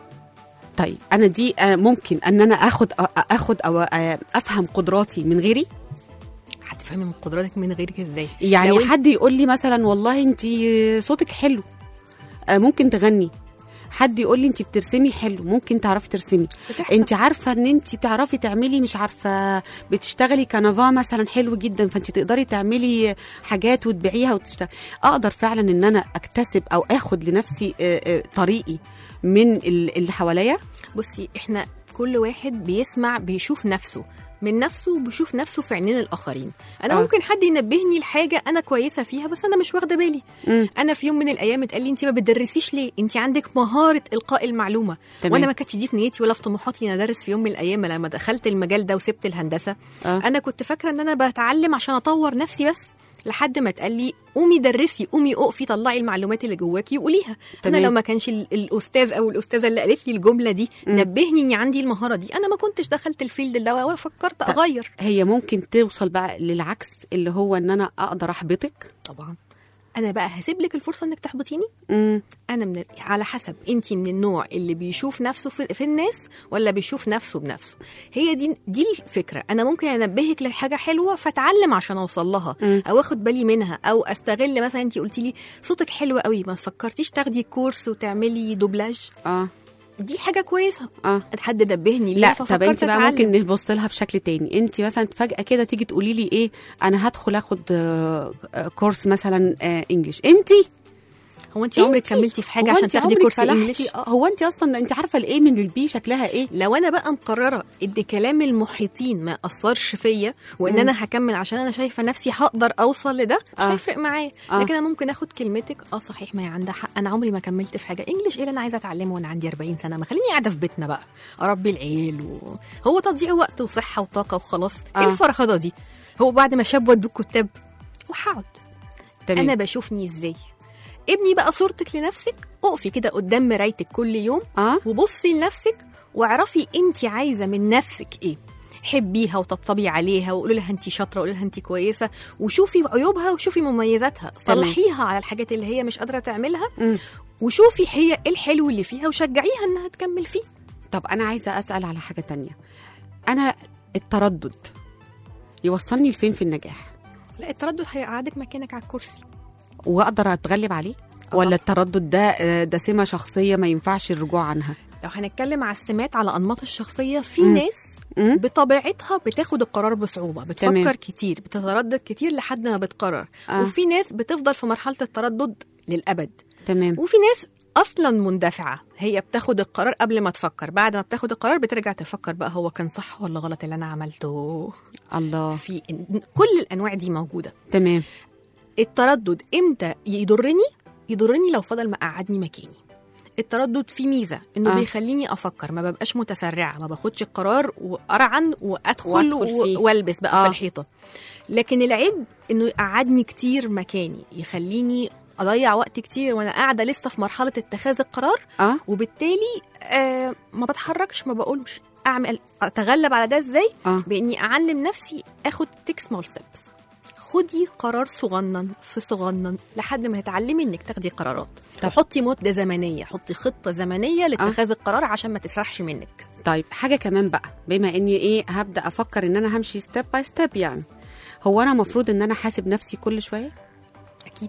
طيب انا دي آه، ممكن ان انا اخد آه، اخد او آه، افهم قدراتي من غيري هتفهمي من قدراتك من غيرك ازاي يعني لو انت- حد يقول لي مثلا والله انت صوتك حلو آه، ممكن تغني حد يقول لي انت بترسمي حلو ممكن تعرفي ترسمي بتحصل. انت عارفه ان انت تعرفي تعملي مش عارفه بتشتغلي كنفا مثلا حلو جدا فانت تقدري تعملي حاجات وتبيعيها وتشتغلي اقدر فعلا ان انا اكتسب او اخد لنفسي آه، آه، طريقي من ال- اللي حواليا بصي احنا كل واحد بيسمع بيشوف نفسه من نفسه وبيشوف نفسه في عينين الاخرين انا آه. آه. ممكن حد ينبهني لحاجه انا كويسه فيها بس انا مش واخده بالي مم. انا في يوم من الايام اتقال لي انت ما بتدرسيش ليه انت عندك مهاره القاء المعلومه تمام. وانا ما كانتش دي في نيتي ولا في طموحاتي ان ادرس في يوم من الايام لما دخلت المجال ده وسبت الهندسه آه. انا كنت فاكره ان انا بتعلم عشان اطور نفسي بس لحد ما اتقال لي قومي درسي قومي اقفي طلعي المعلومات اللي جواكي وقوليها تمام. انا لو ما كانش ال- الاستاذ او الاستاذه اللي قالت لي الجمله دي مم. نبهني اني عندي المهاره دي انا ما كنتش دخلت الفيلد ده ولا فكرت اغير هي ممكن توصل بقى للعكس اللي هو ان انا اقدر احبطك طبعا انا بقى هسيب لك الفرصه انك تحبطيني مم. انا من على حسب انت من النوع اللي بيشوف نفسه في, في الناس ولا بيشوف نفسه بنفسه هي دي دي الفكره انا ممكن انبهك لحاجه حلوه فاتعلم عشان اوصل لها مم. او اخد بالي منها او استغل مثلا انت قلتي لي صوتك حلو قوي ما فكرتيش تاخدي كورس وتعملي دوبلاج اه دي حاجه كويسه اه حد نبهني ليها لا طب ففكرت انت بقى أتعلم. ممكن نبص لها بشكل تاني انت مثلا فجاه كده تيجي تقولي لي ايه انا هدخل اخد آه، آه، كورس مثلا آه، انجليش انت هو انت عمرك انتي- كملتي في حاجه هو عشان انت تاخدي عمرك كورس فلحتي؟ انجليش آه، هو انت اصلا انت عارفه الايه من البي شكلها ايه لو انا بقى مقرره ان كلام المحيطين ما اثرش فيا وان مم. انا هكمل عشان انا شايفه نفسي هقدر اوصل لده مش آه. هيفرق معايا آه. لكن انا ممكن اخد كلمتك اه صحيح ما هي عندها حق انا عمري ما كملت في حاجه انجليش ايه اللي انا عايزه اتعلمه وانا عندي 40 سنه ما خليني قاعده في بيتنا بقى اربي العيل و... هو تضييع وقت وصحه وطاقه وخلاص آه. ايه الفرهده دي هو بعد ما شاب ودوا الكتاب وهقعد تمام انا بشوفني ازاي ابني بقى صورتك لنفسك اقفي كده قدام مرايتك كل يوم اه وبصي لنفسك واعرفي انت عايزه من نفسك ايه حبيها وطبطبي عليها وقولي لها انت شاطره وقولي لها انت كويسه وشوفي عيوبها وشوفي مميزاتها تمام. صلحيها على الحاجات اللي هي مش قادره تعملها مم. وشوفي هي ايه الحلو اللي فيها وشجعيها انها تكمل فيه طب انا عايزه اسال على حاجه تانية انا التردد يوصلني لفين في النجاح لا التردد هيقعدك مكانك على الكرسي واقدر اتغلب عليه آه. ولا التردد ده آه، ده سمه شخصيه ما ينفعش الرجوع عنها لو هنتكلم على السمات على انماط الشخصيه في مم. ناس مم؟ بطبيعتها بتاخد القرار بصعوبه بتفكر تمام. كتير بتتردد كتير لحد ما بتقرر آه. وفي ناس بتفضل في مرحله التردد للابد تمام وفي ناس اصلا مندفعه هي بتاخد القرار قبل ما تفكر بعد ما بتاخد القرار بترجع تفكر بقى هو كان صح ولا غلط اللي انا عملته الله في كل الانواع دي موجوده تمام التردد امتى يضرني يضرني لو فضل مقعدني مكاني التردد فيه ميزه انه آه. آه. بيخليني افكر ما ببقاش متسرعه ما باخدش القرار وارعن وادخل, وأدخل فيه. و- والبس بقى آه. آه. في الحيطه لكن العيب انه يقعدني كتير مكاني يخليني اضيع وقت كتير وانا قاعده لسه في مرحله اتخاذ القرار اه وبالتالي آه ما بتحركش ما بقولش اعمل اتغلب على ده ازاي اه باني اعلم نفسي اخد تيك سمول ستيبس خدي قرار صغنن في صغنن لحد ما تتعلمي انك تاخدي قرارات طب. حطي مده زمنيه حطي خطه زمنيه لاتخاذ القرار عشان ما تسرحش منك طيب حاجه كمان بقى بما اني ايه هبدا افكر ان انا همشي ستيب باي ستيب يعني هو انا المفروض ان انا حاسب نفسي كل شويه اكيد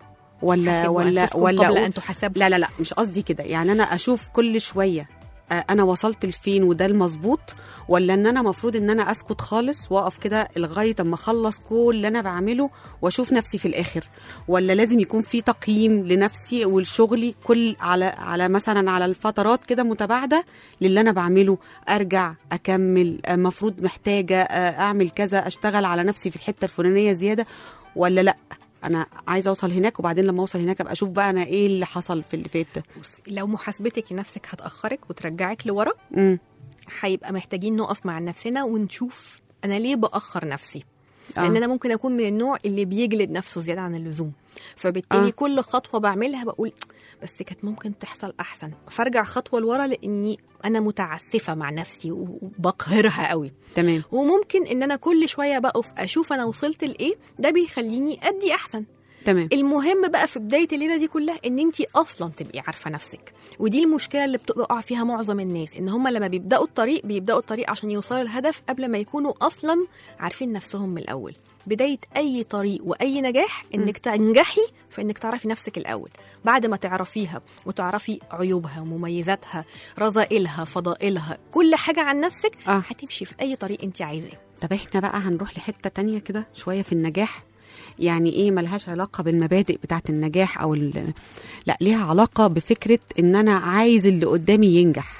ولا حاسبوا ولا أنفسكم ولا قبل أقول- ان تحاسبوا لا لا لا مش قصدي كده يعني انا اشوف كل شويه آه، انا وصلت لفين وده المظبوط ولا ان انا مفروض ان انا اسكت خالص واقف كده لغايه اما اخلص كل اللي انا بعمله واشوف نفسي في الاخر ولا لازم يكون في تقييم لنفسي ولشغلي كل على على مثلا على الفترات كده متباعده للي انا بعمله ارجع اكمل المفروض محتاجه آه، اعمل كذا اشتغل على نفسي في الحته الفلانيه زياده ولا لا انا عايزه اوصل هناك وبعدين لما اوصل هناك ابقى اشوف بقى انا ايه اللي حصل في اللي فات ده بصي لو محاسبتك لنفسك هتاخرك وترجعك لورا امم هيبقى محتاجين نقف مع نفسنا ونشوف انا ليه باخر نفسي آه. لان انا ممكن اكون من النوع اللي بيجلد نفسه زياده عن اللزوم فبالتالي آه. آه. كل خطوه بعملها بقول بس كانت ممكن تحصل احسن فارجع خطوه لورا لاني انا متعسفه مع نفسي وبقهرها قوي تمام وممكن ان انا كل شويه بقف اشوف انا وصلت لايه ده بيخليني ادي احسن تمام المهم بقى في بدايه الليله دي كلها ان انت اصلا تبقي عارفه نفسك ودي المشكله اللي بتقع فيها معظم الناس ان هم لما بيبداوا الطريق بيبداوا الطريق عشان يوصلوا الهدف قبل ما يكونوا اصلا عارفين نفسهم من الاول بدايه اي طريق واي نجاح انك تنجحي في انك تعرفي نفسك الاول بعد ما تعرفيها وتعرفي عيوبها ومميزاتها رذائلها فضائلها كل حاجه عن نفسك آه. هتمشي في اي طريق انت عايزاه طب احنا بقى هنروح لحته تانية كده شويه في النجاح يعني ايه ملهاش علاقه بالمبادئ بتاعه النجاح او ال... لا ليها علاقه بفكره ان انا عايز اللي قدامي ينجح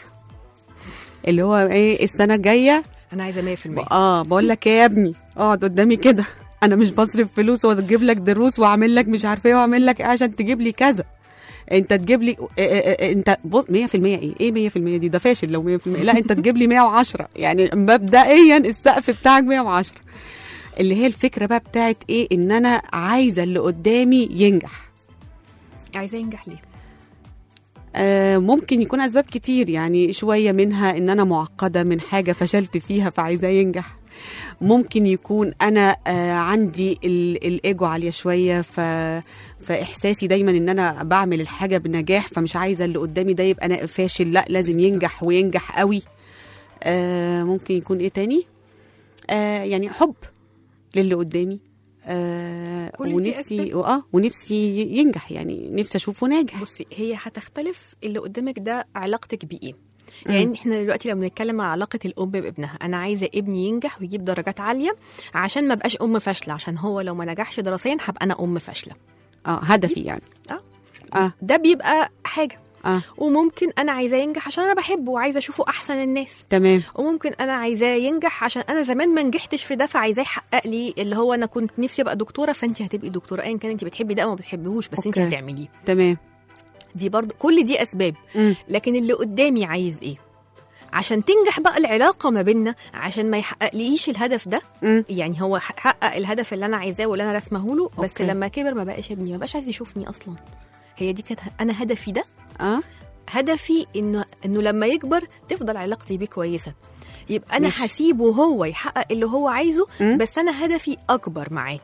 اللي هو ايه السنه الجايه انا عايزه 100% اه بقول لك ايه يا ابني اقعد قدامي كده انا مش بصرف فلوس واجيب لك دروس واعمل لك مش عارفه ايه واعمل لك ايه عشان تجيب لي كذا انت تجيب لي إيه إيه إيه انت بص 100% ايه ايه 100% دي ده فاشل لو 100% لا انت تجيب لي 110 يعني مبدئيا السقف بتاعك 110 اللي هي الفكره بقى بتاعت ايه ان انا عايزه اللي قدامي ينجح عايزاه ينجح ليه آه، ممكن يكون اسباب كتير يعني شويه منها ان انا معقده من حاجه فشلت فيها فعايزاه ينجح ممكن يكون انا آه، عندي ال- الايجو عاليه شويه ف فاحساسي دايما ان انا بعمل الحاجه بنجاح فمش عايزه اللي قدامي ده يبقى أنا فاشل لا لازم ينجح وينجح قوي آه، ممكن يكون ايه تاني آه، يعني حب للي قدامي آه كل دي ونفسي أسباب. اه ونفسي ينجح يعني نفسي اشوفه ناجح بصي هي هتختلف اللي قدامك ده علاقتك بيه يعني احنا دلوقتي لو بنتكلم عن علاقه الام بابنها انا عايزه ابني ينجح ويجيب درجات عاليه عشان ما بقاش ام فاشله عشان هو لو ما نجحش دراسيا هبقى انا ام فاشله اه هدفي يعني اه اه ده بيبقى حاجه اه وممكن انا عايزاه ينجح عشان انا بحبه وعايزه اشوفه احسن الناس تمام وممكن انا عايزاه ينجح عشان انا زمان ما نجحتش في ده فعايزاه يحقق لي اللي هو انا كنت نفسي ابقى دكتوره فانت هتبقي دكتوره ايا كان انت بتحبي ده او ما بتحبيهوش بس انت أوكي. هتعمليه تمام دي برضو كل دي اسباب مم. لكن اللي قدامي عايز ايه عشان تنجح بقى العلاقه ما بيننا عشان ما يحققليش الهدف ده مم. يعني هو حقق الهدف اللي انا عايزاه واللي انا رسمه له بس أوكي. لما كبر ما بقاش ابني ما بقاش عايز يشوفني اصلا هي دي كانت انا هدفي ده اه هدفي انه انه لما يكبر تفضل علاقتي بيه كويسه يبقى انا ماشي. هسيبه هو يحقق اللي هو عايزه مم. بس انا هدفي اكبر معاه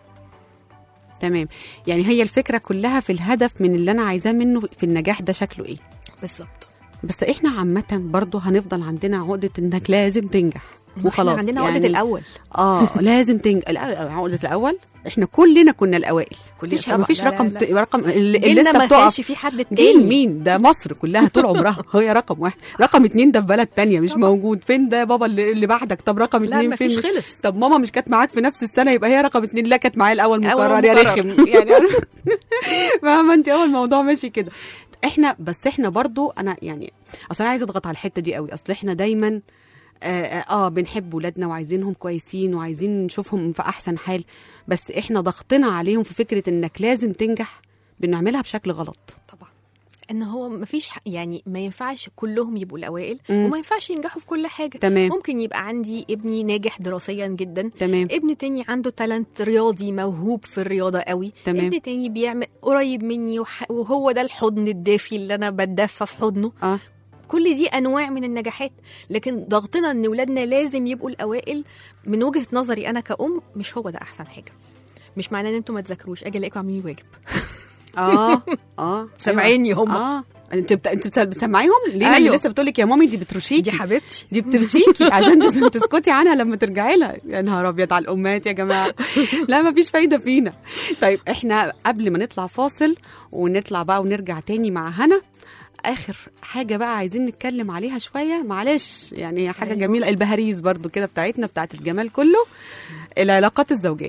تمام يعني هي الفكره كلها في الهدف من اللي انا عايزاه منه في النجاح ده شكله ايه بالظبط بس احنا عامه برضو هنفضل عندنا عقده انك لازم تنجح وخلاص احنا عندنا عقده يعني الاول اه لازم تنجح لا عقده الاول احنا كلنا كنا الاوائل كلنا مفيش طبعا. مفيش لا، لا، رقم لا. ت- رقم ال- جيلنا الليسته ما بتقف كانش في حد جيل تاني مين ده مصر كلها طول عمرها هي رقم واحد رقم اتنين ده في بلد تانية مش طبعا. موجود فين ده بابا اللي, اللي بعدك طب رقم لا اتنين فين مفيش خلص طب ماما مش كانت معاك في نفس السنه يبقى هي رقم اتنين لا كانت معايا الاول أول مقرر يا مقرر. رخم يعني عارفة؟ فاهمه انت اول موضوع ماشي كده احنا بس احنا برضو انا يعني اصل انا عايزه اضغط على الحته دي قوي اصل احنا دايما آه, اه آه، بنحب ولادنا وعايزينهم كويسين وعايزين نشوفهم في احسن حال بس احنا ضغطنا عليهم في فكره انك لازم تنجح بنعملها بشكل غلط طبعا ان هو ما فيش يعني ما ينفعش كلهم يبقوا الاوائل مم. وما ينفعش ينجحوا في كل حاجه تمام ممكن يبقى عندي ابني ناجح دراسيا جدا تمام ابن تاني عنده تالنت رياضي موهوب في الرياضه قوي تمام. ابن تاني بيعمل قريب مني وح... وهو ده الحضن الدافي اللي انا بتدفى في حضنه اه كل دي انواع من النجاحات لكن ضغطنا ان ولادنا لازم يبقوا الاوائل من وجهه نظري انا كأم مش هو ده احسن حاجه مش معناه ان انتوا ما تذاكروش اجي الاقيكم عاملين واجب اه اه سامعيني هم اه انت بت... انت بت- بتسمعيهم ليه أيوه. أيوه. لسه بتقول لك يا مامي دي بترشيكي دي حبيبتي دي بترشيكي عشان تس- تسكتي عنها لما ترجعي لها يا نهار ابيض على الامهات يا جماعه لا ما فيش فايده فينا طيب احنا قبل ما نطلع فاصل ونطلع بقى ونرجع تاني مع هنا اخر حاجه بقى عايزين نتكلم عليها شويه معلش يعني هي حاجه أيوه. أيوه. جميله البهاريز برضو كده بتاعتنا بتاعت الجمال كله العلاقات الزوجيه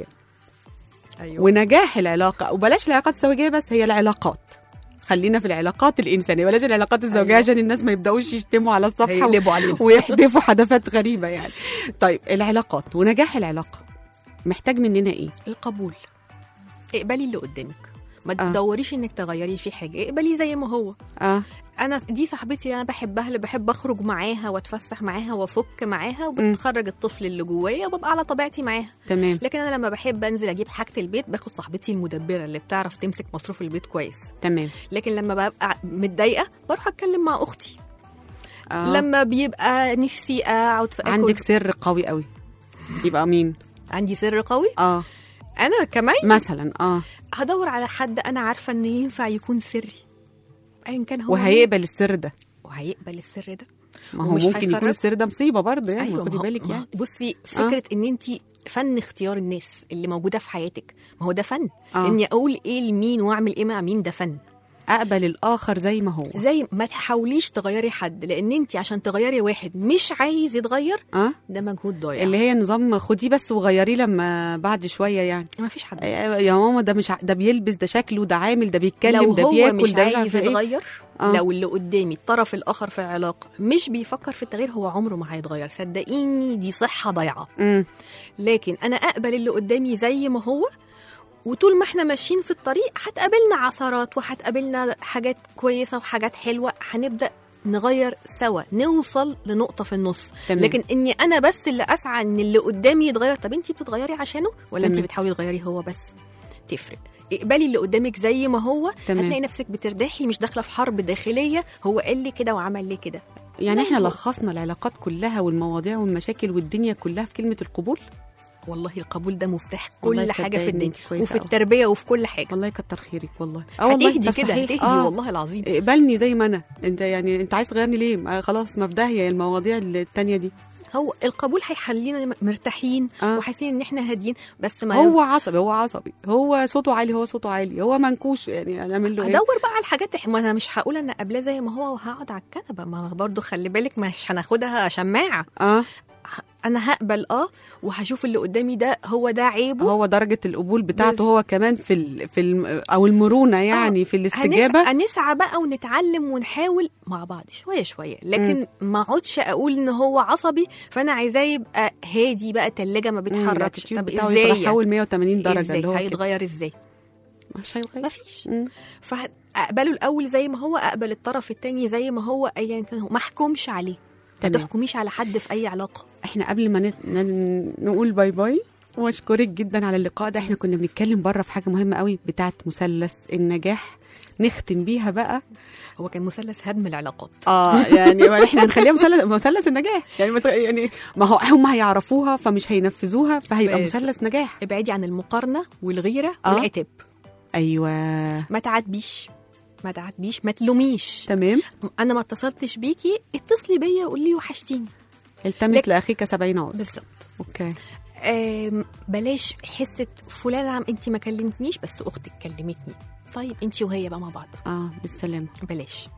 ايوه ونجاح العلاقه وبلاش العلاقات الزوجيه بس هي العلاقات خلينا في العلاقات الانسانيه بلاش العلاقات الزوجيه أيوة. عشان الناس ما يبداوش يشتموا على الصفحه و... هيقلبوا علينا ويحدفوا حدفات غريبه يعني طيب العلاقات ونجاح العلاقه محتاج مننا ايه القبول اقبلي اللي قدامك ما آه. تدوريش انك تغيري فيه حاجه اقبلي زي ما هو اه انا دي صاحبتي اللي انا بحبها اللي بحب اخرج معاها واتفسح معاها وافك معاها وبتخرج الطفل اللي جوايا وببقى على طبيعتي معاها تمام لكن انا لما بحب انزل اجيب حاجه البيت باخد صاحبتي المدبره اللي بتعرف تمسك مصروف البيت كويس تمام لكن لما ببقى متضايقه بروح اتكلم مع اختي آه. لما بيبقى نفسي اقعد في عندك عندك سر قوي قوي يبقى مين عندي سر قوي اه انا كمان مثلا اه هدور على حد انا عارفه انه ينفع يكون سري ايا كان هو مين. وهيقبل السر ده وهيقبل السر ده ما هو ومش ممكن يكون هيخرج. السر ده مصيبه برضه يعني ايوه خدي ما هو- بالك ما يعني هو- بصي فكره ان انت فن اختيار الناس اللي موجوده في حياتك ما هو ده فن آه. اني اقول ايه لمين واعمل ايه مع مين ده فن اقبل الاخر زي ما هو زي ما تحاوليش تغيري حد لان انت عشان تغيري واحد مش عايز يتغير اه ده مجهود ضايع اللي هي نظام خديه بس وغيريه لما بعد شويه يعني ما فيش حد يا ماما ده مش ع- ده بيلبس ده شكله ده عامل ده بيتكلم لو ده هو بياكل مش ده مش عايز عارفه ايه يتغير آه. لو اللي قدامي الطرف الاخر في العلاقه مش بيفكر في التغيير هو عمره ما هيتغير صدقيني دي صحه ضايعه امم لكن انا اقبل اللي قدامي زي ما هو وطول ما احنا ماشيين في الطريق هتقابلنا عثرات وهتقابلنا حاجات كويسه وحاجات حلوه هنبدا نغير سوا نوصل لنقطه في النص تمام. لكن اني انا بس اللي اسعى ان اللي قدامي يتغير طب انت بتتغيري عشانه ولا انت تمام. بتحاولي تغيري هو بس تفرق اقبلي اللي قدامك زي ما هو تمام. هتلاقي نفسك بترتاحي مش داخله في حرب داخليه هو قال لي كده وعمل لي كده يعني زي احنا ما هو. لخصنا العلاقات كلها والمواضيع والمشاكل والدنيا كلها في كلمه القبول والله القبول ده مفتاح والله كل حاجه تصدقي في إن الدنيا أنت كويسة وفي أوي. التربيه وفي كل حاجه والله كتر خيرك والله اه والله هتهدي طب كده صحيح. هتهدي آه. والله العظيم اقبلني زي ما انا انت يعني انت عايز تغيرني ليه ما خلاص ما في داهيه المواضيع التانية دي هو القبول هيخلينا مرتاحين آه. وحاسين ان احنا هاديين بس ما هو عصبي هو عصبي هو صوته عالي هو صوته عالي هو منكوش يعني هنعمل له ايه هدور بقى على الحاجات ما انا مش هقول انا قابلاه زي ما هو وهقعد على الكنبه ما برضو خلي بالك مش هناخدها شماعه اه انا هقبل اه وهشوف اللي قدامي ده هو ده عيبه هو درجه القبول بتاعته بس. هو كمان في ال في ال او المرونه يعني في الاستجابه هنسعى, هنسعى بقى ونتعلم ونحاول مع بعض شويه شويه لكن ما اقعدش اقول ان هو عصبي فانا عايزاه يبقى هادي بقى تلاجه ما بيتحركش الاتيتيود طب بتاعه ازاي يتحول 180 درجه ازاي اللي هو كده. هيتغير ازاي مش هيتغير مفيش مم. فاقبله الاول زي ما هو اقبل الطرف التاني زي ما هو ايا كان هو ما احكمش عليه ما تمام. تحكميش على حد في اي علاقه احنا قبل ما نت... ن- نقول باي باي واشكرك جدا على اللقاء ده احنا كنا بنتكلم بره في حاجه مهمه قوي بتاعه مثلث النجاح نختم بيها بقى هو كان مثلث هدم العلاقات اه يعني ما احنا هنخليها مثلث مثلث النجاح يعني ما ت- يعني ما هو هم هيعرفوها فمش هينفذوها فهيبقى بس. مثلث نجاح ابعدي عن المقارنه والغيره آه. والعتاب ايوه ما تعاتبيش ما تعاتبيش ما تلوميش تمام انا ما اتصلتش بيكي اتصلي بيا وقولي لي وحشتيني التمس لك- لاخيك سبعين عذر بالظبط اوكي آم، بلاش حسه فلان عم انت ما كلمتنيش بس اختك كلمتني طيب انت وهي بقى مع بعض اه بالسلامه بلاش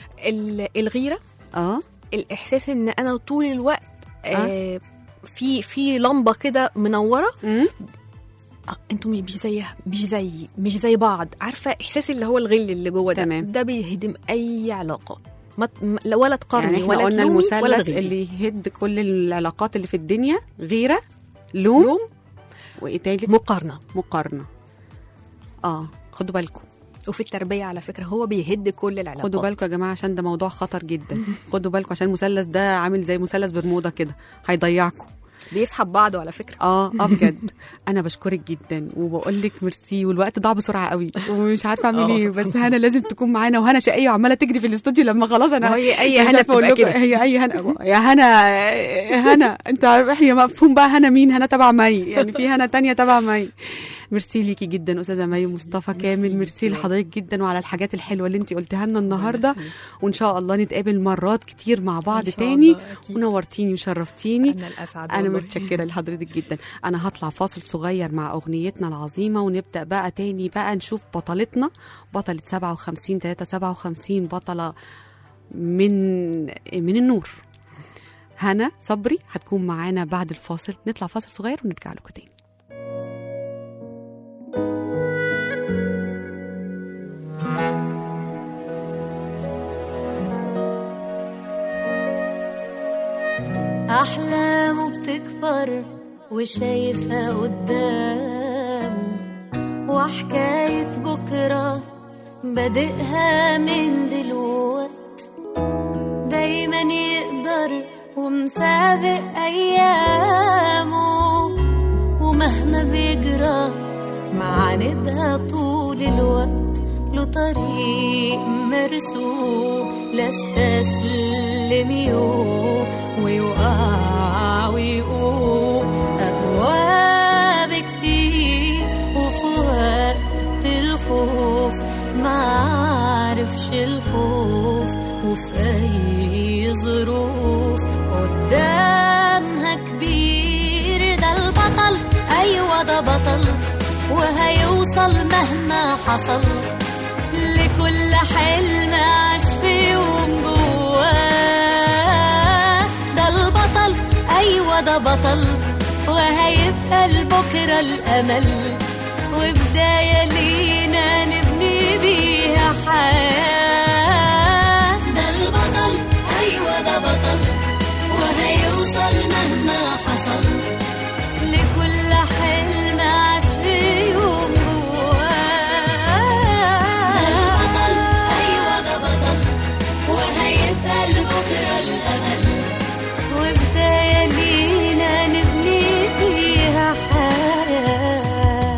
ال- الغيره اه الاحساس ان انا طول الوقت آه في في لمبه كده منوره مم. انتوا مش زي مش زي مش زي بعض عارفه احساس اللي هو الغل اللي جوه ده تمام. ده بيهدم اي علاقه ما م- لا ولا تقارني يعني احنا ولا قلنا تلومي ولا المثلث تغلي. اللي يهد كل العلاقات اللي في الدنيا غيره لوم, لوم وايه تالت مقارنه مقارنه اه خدوا بالكم وفي التربيه على فكره هو بيهد كل العلاقات خدوا بالكم يا جماعه عشان ده موضوع خطر جدا خدوا بالكم عشان المثلث ده عامل زي مثلث برمودا كده هيضيعكم بيسحب بعضه على فكره اه اه بجد انا بشكرك جدا وبقول لك ميرسي والوقت ضاع بسرعه قوي ومش عارفه اعمل آه، ايه سبحان بس هنا لازم تكون معانا وهنا شقيه وعماله تجري في الاستوديو لما خلاص انا ما هي اي مش هنا عارفة أقول بتبقى لكم كده هي اي هنا يا هنا يا هنا انت عارف هي مفهوم بقى هنا مين هنا تبع مي يعني في هنا تانية تبع مي ميرسي ليكي جدا استاذه مي مصطفى كامل ميرسي لحضرتك جدا وعلى الحاجات الحلوه اللي انت قلتها لنا النهارده وان شاء الله نتقابل مرات كتير مع بعض إن شاء تاني الله، أكيد. ونورتيني وشرفتيني انا الاسعد انا والله. متشكره لحضرتك جدا انا هطلع فاصل صغير مع اغنيتنا العظيمه ونبدا بقى تاني بقى نشوف بطلتنا بطله 57 3 57 بطله من من النور هنا صبري هتكون معانا بعد الفاصل نطلع فاصل صغير ونرجع لكم تاني أحلامه بتكبر وشايفها قدام وحكاية بكرة بادئها من دلوقت دايما يقدر ومسابق أيامه ومهما بيجرى معاندها طول الوقت له طريق مرسوم لا استسلم يوم ويوقع ويقوم أقوى بكتير وفي وقت الخوف ما عارفش الخوف وفي أي ظروف قدامها كبير ده البطل أيوة ده بطل وهيوصل مهما حصل لكل حلم عاش في يوم جواه ده البطل أيوة ده بطل وهيبقى لبكرة الأمل وبداية لينا نبني بيها حياة ده البطل أيوة ده بطل وهيوصل مهما حصل لكل حلم عاش في يوم جواه ده البطل أيوة ده بطل وهيبقى لبكرة الأمل وبداية لينا نبني فيها حياة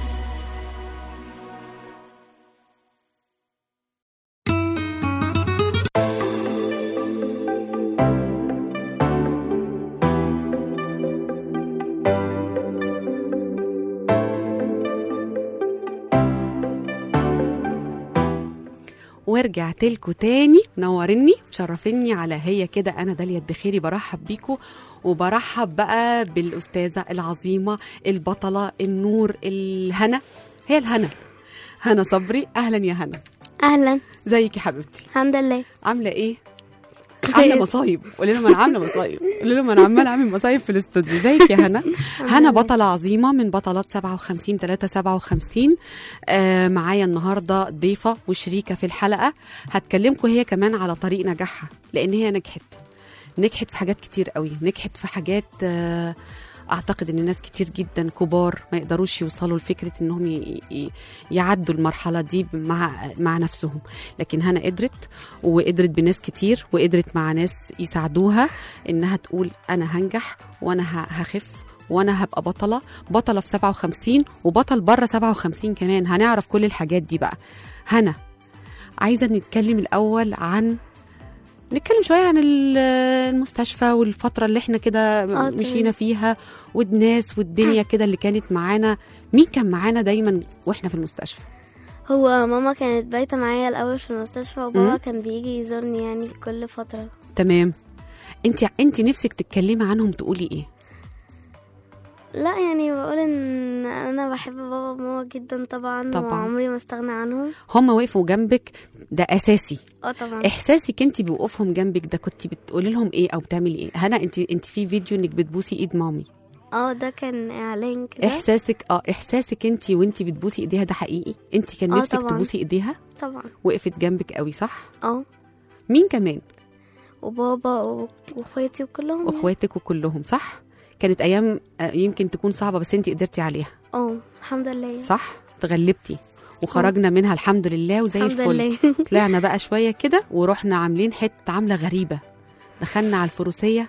ورجعت لكم تاني منورني مشرفيني على هي كده انا داليا الدخيري برحب بيكم وبرحب بقى بالاستاذه العظيمه البطله النور الهنا هي الهنا هنا صبري اهلا يا هنا اهلا زيك يا حبيبتي الحمد لله عامله ايه عامله مصايب قولي لهم انا عامله مصايب قولي لهم انا عماله اعمل مصايب في الاستوديو زيك يا هنا هنا بطله عظيمه من بطلات 57 3 57 آه معايا النهارده ضيفه وشريكه في الحلقه هتكلمكم هي كمان على طريق نجاحها لان هي نجحت نجحت في حاجات كتير قوي نجحت في حاجات آه اعتقد ان ناس كتير جدا كبار ما يقدروش يوصلوا لفكره انهم ي- ي- يعدوا المرحله دي مع مع نفسهم لكن هنا قدرت وقدرت بناس كتير وقدرت مع ناس يساعدوها انها تقول انا هنجح وانا ه- هخف وانا هبقى بطله بطله في 57 وبطل بره 57 كمان هنعرف كل الحاجات دي بقى هنا عايزه نتكلم الاول عن نتكلم شويه عن ال- المستشفى والفتره اللي احنا كده آه، مشينا تمام. فيها والناس والدنيا كده اللي كانت معانا مين كان معانا دايما واحنا في المستشفى هو ماما كانت بايته معايا الاول في المستشفى وبابا مم. كان بيجي يزورني يعني كل فتره تمام انت انت نفسك تتكلمي عنهم تقولي ايه لا يعني بقول ان انا بحب بابا وماما جدا طبعا, طبعاً. وعمري ما استغنى عنهم هم وقفوا جنبك ده اساسي اه طبعا احساسك انت بوقوفهم جنبك ده كنت بتقولي لهم ايه او بتعملي ايه هنا انت انت في فيديو انك بتبوسي ايد مامي اه ده كان اعلان كده احساسك اه احساسك انت وانت بتبوسي ايديها ده حقيقي انت كان آه نفسك طبعاً. تبوسي ايديها طبعا وقفت جنبك قوي صح اه مين كمان وبابا و- واخواتي وكلهم واخواتك وكلهم صح كانت ايام آه، يمكن تكون صعبه بس انت قدرتي عليها اه الحمد لله صح تغلبتي وخرجنا منها الحمد لله وزي الحمد الفل لله طلعنا بقى شويه كده ورحنا عاملين حته عامله غريبه دخلنا على الفروسيه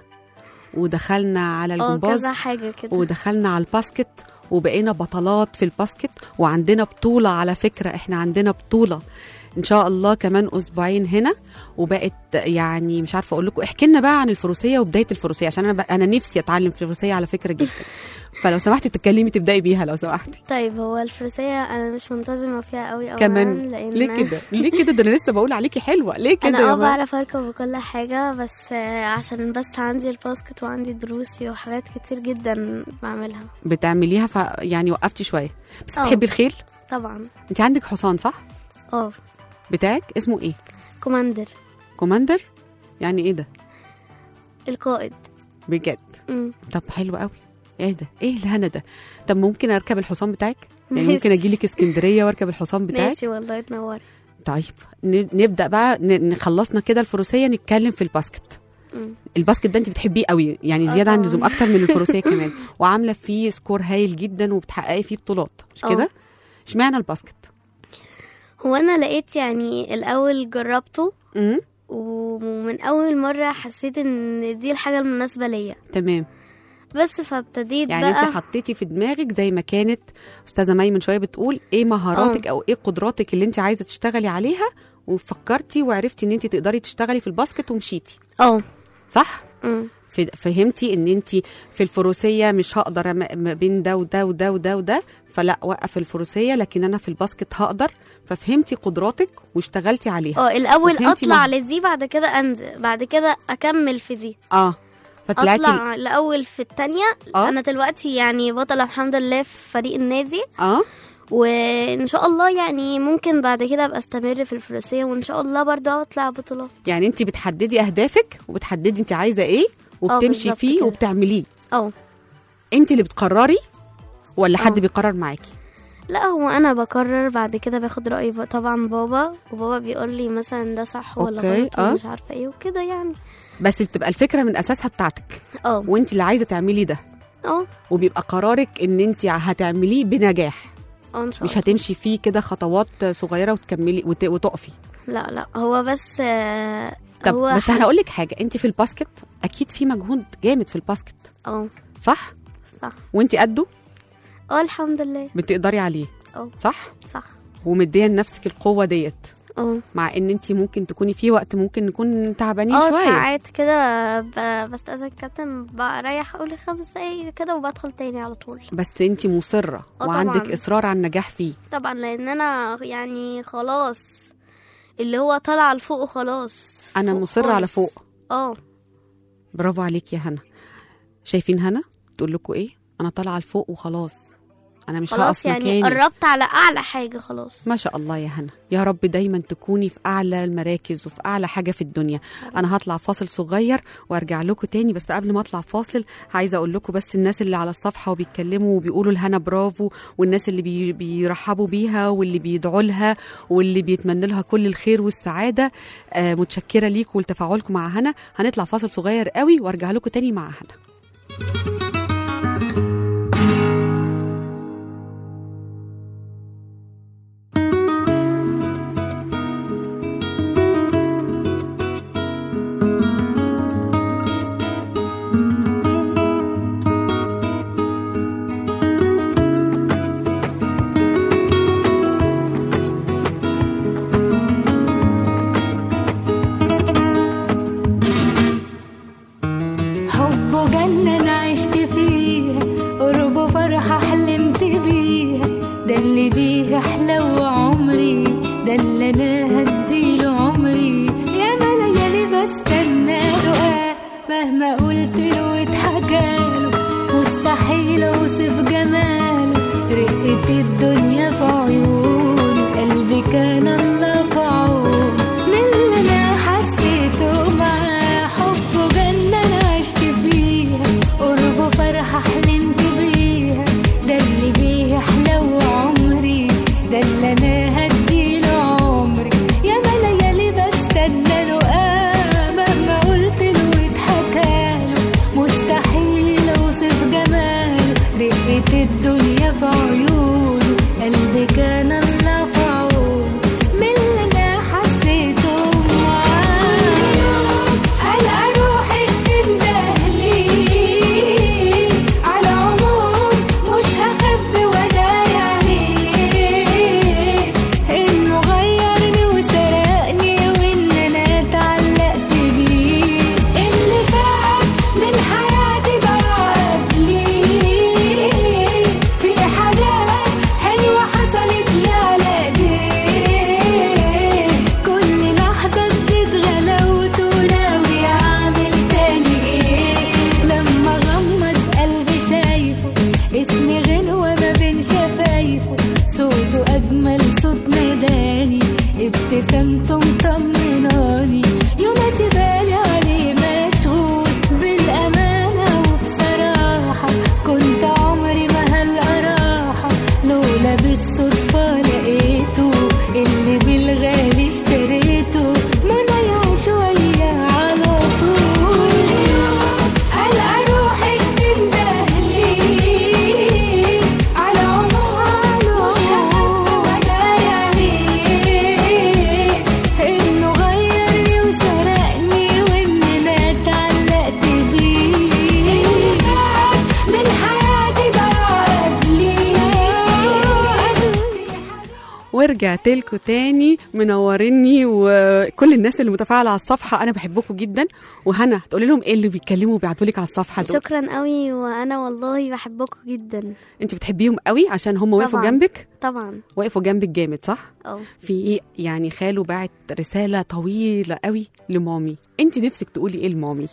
ودخلنا على اه الجمباز كذا حاجة كده ودخلنا على الباسكت وبقينا بطلات في الباسكت وعندنا بطولة على فكرة احنا عندنا بطولة ان شاء الله كمان اسبوعين هنا وبقت يعني مش عارفه اقول لكم احكي لنا بقى عن الفروسيه وبدايه الفروسيه عشان انا بقى انا نفسي اتعلم في الفروسيه على فكره جدا فلو سمحتي تتكلمي تبداي بيها لو سمحتي طيب هو الفروسية أنا مش منتظمة فيها قوي أولا كمان لأن ليه كده ليه كده ده انا لسه بقول عليكي حلوه ليه كده أنا يا اه بابا؟ بعرف أركب وكل حاجة بس آه، عشان بس عندي الباسكت وعندي دروسي وحاجات كتير جدا بعملها بتعمليها ف يعني وقفتي شويه بس اه. بتحبي الخيل طبعا انت عندك حصان صح اه بتاعك اسمه ايه كوماندر كوماندر يعني ايه ده القائد بجد مم. طب حلو قوي ايه ده ايه الهنا ده طب ممكن اركب الحصان بتاعك يعني ماشي. ممكن اجي لك اسكندريه واركب الحصان بتاعك ماشي والله تنوري طيب ن- نبدا بقى ن- نخلصنا كده الفروسيه نتكلم في الباسكت مم. الباسكت ده انت بتحبيه قوي يعني اه زياده عن طبعاً. اللزوم اكتر من الفروسيه كمان وعامله فيه سكور هايل جدا وبتحققي فيه بطولات مش اه. كده اشمعنى الباسكت هو أنا لقيت يعني الأول جربته امم ومن أول مرة حسيت إن دي الحاجة المناسبة ليا تمام بس فابتديت يعني بقى انت حطيتي في دماغك زي ما كانت استاذه مي من شويه بتقول ايه مهاراتك او ايه قدراتك اللي انت عايزه تشتغلي عليها وفكرتي وعرفتي ان انت تقدري تشتغلي في الباسكت ومشيتي اه صح مم. ف- فهمتي ان انت في الفروسيه مش هقدر أم- ما بين ده وده وده وده وده فلا وقف الفروسيه لكن انا في الباسكت هقدر ففهمتي قدراتك واشتغلتي عليها اه الاول وفهمتي اطلع مه- لدي بعد كده انزل بعد كده اكمل في دي اه فطلعتي اطلع الاول في التانية آه. انا دلوقتي يعني بطلة الحمد لله في فريق النادي اه وان شاء الله يعني ممكن بعد كده ابقى استمر في الفروسية وان شاء الله برضه اطلع بطولات يعني انت بتحددي اهدافك وبتحددي انت عايزه ايه وبتمشي بالظبط فيه كده. وبتعمليه اه انت اللي بتقرري ولا حد اه. بيقرر معاكي لا هو انا بقرر بعد كده باخد راي ب- طبعا بابا وبابا بيقول لي مثلا ده صح ولا اوكي، غلط اه. ومش عارفه ايه وكده يعني بس بتبقى الفكره من اساسها بتاعتك اه وانت اللي عايزه تعملي ده اه وبيبقى قرارك ان انت هتعمليه بنجاح اه ان شاء مش الله هتمشي فيه كده خطوات صغيره وتكملي وت- وتقفي لا لا هو بس آه، طب هو بس انا هقول لك حاجه انت في الباسكت اكيد في مجهود جامد في الباسكت اه صح صح وانت قده اه الحمد لله بتقدري عليه اه صح صح ومديه لنفسك القوه ديت اه مع ان انت ممكن تكوني في وقت ممكن نكون تعبانين اه شويه ساعات كده ب- بستأذن الكابتن بريح اقول خمس دقايق كده وبدخل تاني على طول بس انت مصره اه وعندك طبعاً. اصرار على النجاح فيه طبعا لان انا يعني خلاص اللي هو طالعه لفوق وخلاص انا فوق مصره على خالص. فوق اه برافو عليك يا هنا شايفين هنا تقول لكم ايه انا طالعه لفوق وخلاص انا مش خلاص هقف يعني مكاني قربت على اعلى حاجه خلاص ما شاء الله يا هنا يا رب دايما تكوني في اعلى المراكز وفي اعلى حاجه في الدنيا انا هطلع فاصل صغير وارجع لكم تاني بس قبل ما اطلع فاصل عايزه اقول لكم بس الناس اللي على الصفحه وبيتكلموا وبيقولوا لهنا برافو والناس اللي بي بيرحبوا بيها واللي بيدعوا لها واللي بيتمنوا لها كل الخير والسعاده آه متشكره ليكم ولتفاعلكم مع هنا هنطلع فاصل صغير قوي وارجع لكم تاني مع هنا حبه جنة أنا عشت فيها قربه فرحة حلمت بيها ده اللي بيه أحلى عمري ده اللي أنا هديله عمري يا ما ليالي بستنى له مهما قلت له واتحكاله مستحيل أوصف جماله رقة الدنيا في عيونه قلبي كان الله في عونه من اللي أنا حسيته معاه حبه جنة أنا عشت فيها قربه فرحة حلمت ورجعت لكم تاني منوريني وكل الناس اللي متفاعله على الصفحه انا بحبكم جدا وهنا تقولي لهم ايه اللي بيتكلموا وبيبعتوا لك على الصفحه دول شكرا قوي وانا والله بحبكم جدا انت بتحبيهم قوي عشان هم وقفوا طبعاً. جنبك طبعا وقفوا جنبك جامد صح اه في ايه يعني خاله بعت رساله طويله قوي لمامي انت نفسك تقولي ايه لمامي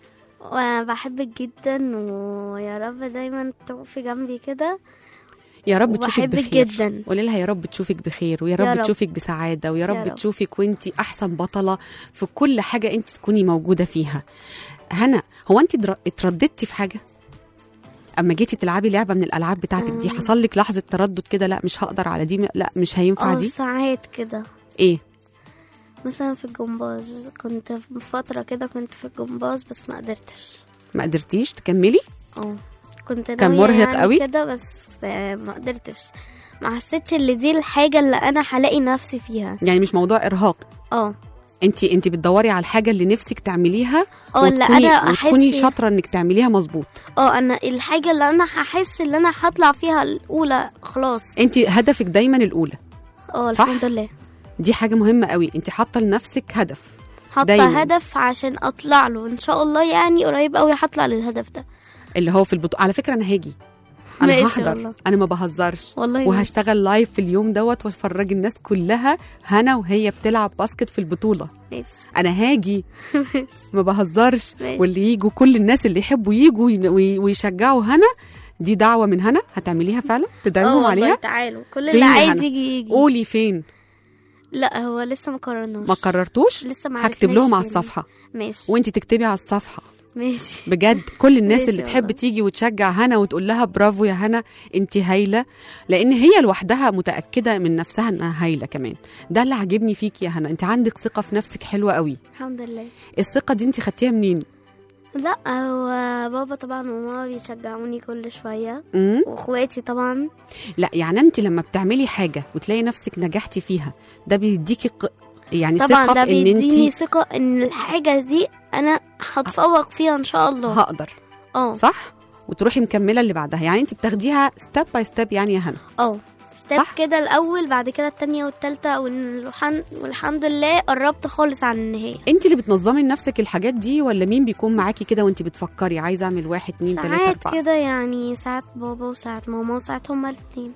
وبحبك جدا ويا رب دايما تقفي جنبي كده يا رب تشوفك وبحبك بخير جدا. قولي لها يا رب تشوفك بخير ويا رب, رب. تشوفك بسعاده ويا رب, رب. تشوفك وانت احسن بطله في كل حاجه انت تكوني موجوده فيها هنا هو انت در- اترددتي في حاجه اما جيتي تلعبي لعبه من الالعاب بتاعتك دي مم. حصل لك لحظه تردد كده لا مش هقدر على دي لا مش هينفع اه دي ساعات كده ايه مثلا في الجمباز كنت في فترة كده كنت في الجمباز بس ما قدرتش ما قدرتيش تكملي اه كنت كان ناوية مرهق يعني قوي؟ كده بس آه، ما قدرتش ما حسيتش ان دي الحاجة اللي انا هلاقي نفسي فيها يعني مش موضوع ارهاق اه انت انت بتدوري على الحاجه اللي نفسك تعمليها اه اللي وتكوني, انا وتكوني احس شاطره انك تعمليها مظبوط اه انا الحاجة اللي انا هحس ان انا هطلع فيها الاولى خلاص انت هدفك دايما الاولى اه صح؟ الحمد لله دي حاجه مهمه قوي انت حاطه لنفسك هدف حاطة دايماً. هدف عشان اطلع له ان شاء الله يعني قريب قوي هطلع للهدف ده اللي هو في البطوله على فكره انا هاجي انا ماشي هحضر والله. انا ما بهزرش والله وهشتغل لايف في اليوم دوت وافرج الناس كلها هنا وهي بتلعب باسكت في البطوله ماشي انا هاجي ماشي ما بهزرش ماشي. واللي يجوا كل الناس اللي يحبوا يجوا ين- وي- ويشجعوا هنا دي دعوه من هنا هتعمليها فعلا اه تدعمهم والله عليها تعالوا كل فين اللي يا عايز هنا؟ يجي يجي قولي فين لا هو لسه ما قررناش ما قررتوش لسه ما هكتب عرفناش لهم على فين. الصفحه ماشي وانت تكتبي على الصفحه ماشي بجد كل الناس ماشي اللي تحب والله. تيجي وتشجع هنا وتقول لها برافو يا هنا انت هايله لان هي لوحدها متاكده من نفسها انها هايله كمان ده اللي عاجبني فيكي يا هنا انت عندك ثقه في نفسك حلوه قوي الحمد لله الثقه دي انت خدتيها منين لا هو بابا طبعا وماما بيشجعوني كل شوية امم واخواتي طبعا لا يعني انت لما بتعملي حاجه وتلاقي نفسك نجحتي فيها ده بيديكي ق... يعني طبعا ثقه ده في ان بيديني انت ثقة ان الحاجة دي انا هتفوق فيها ان شاء الله هقدر اه صح وتروحي مكمله اللي بعدها يعني انت بتاخديها ستيب باي ستيب يعني يا هنا اه ستيب صح؟ كده الاول بعد كده التانية والتالتة والحن... والحمد لله قربت خالص عن النهاية انت اللي بتنظمي لنفسك الحاجات دي ولا مين بيكون معاكي كده وانت بتفكري عايزه اعمل واحد اتنين تلاته ساعات اربعه كده يعني ساعات بابا وساعات ماما وساعات هما الاتنين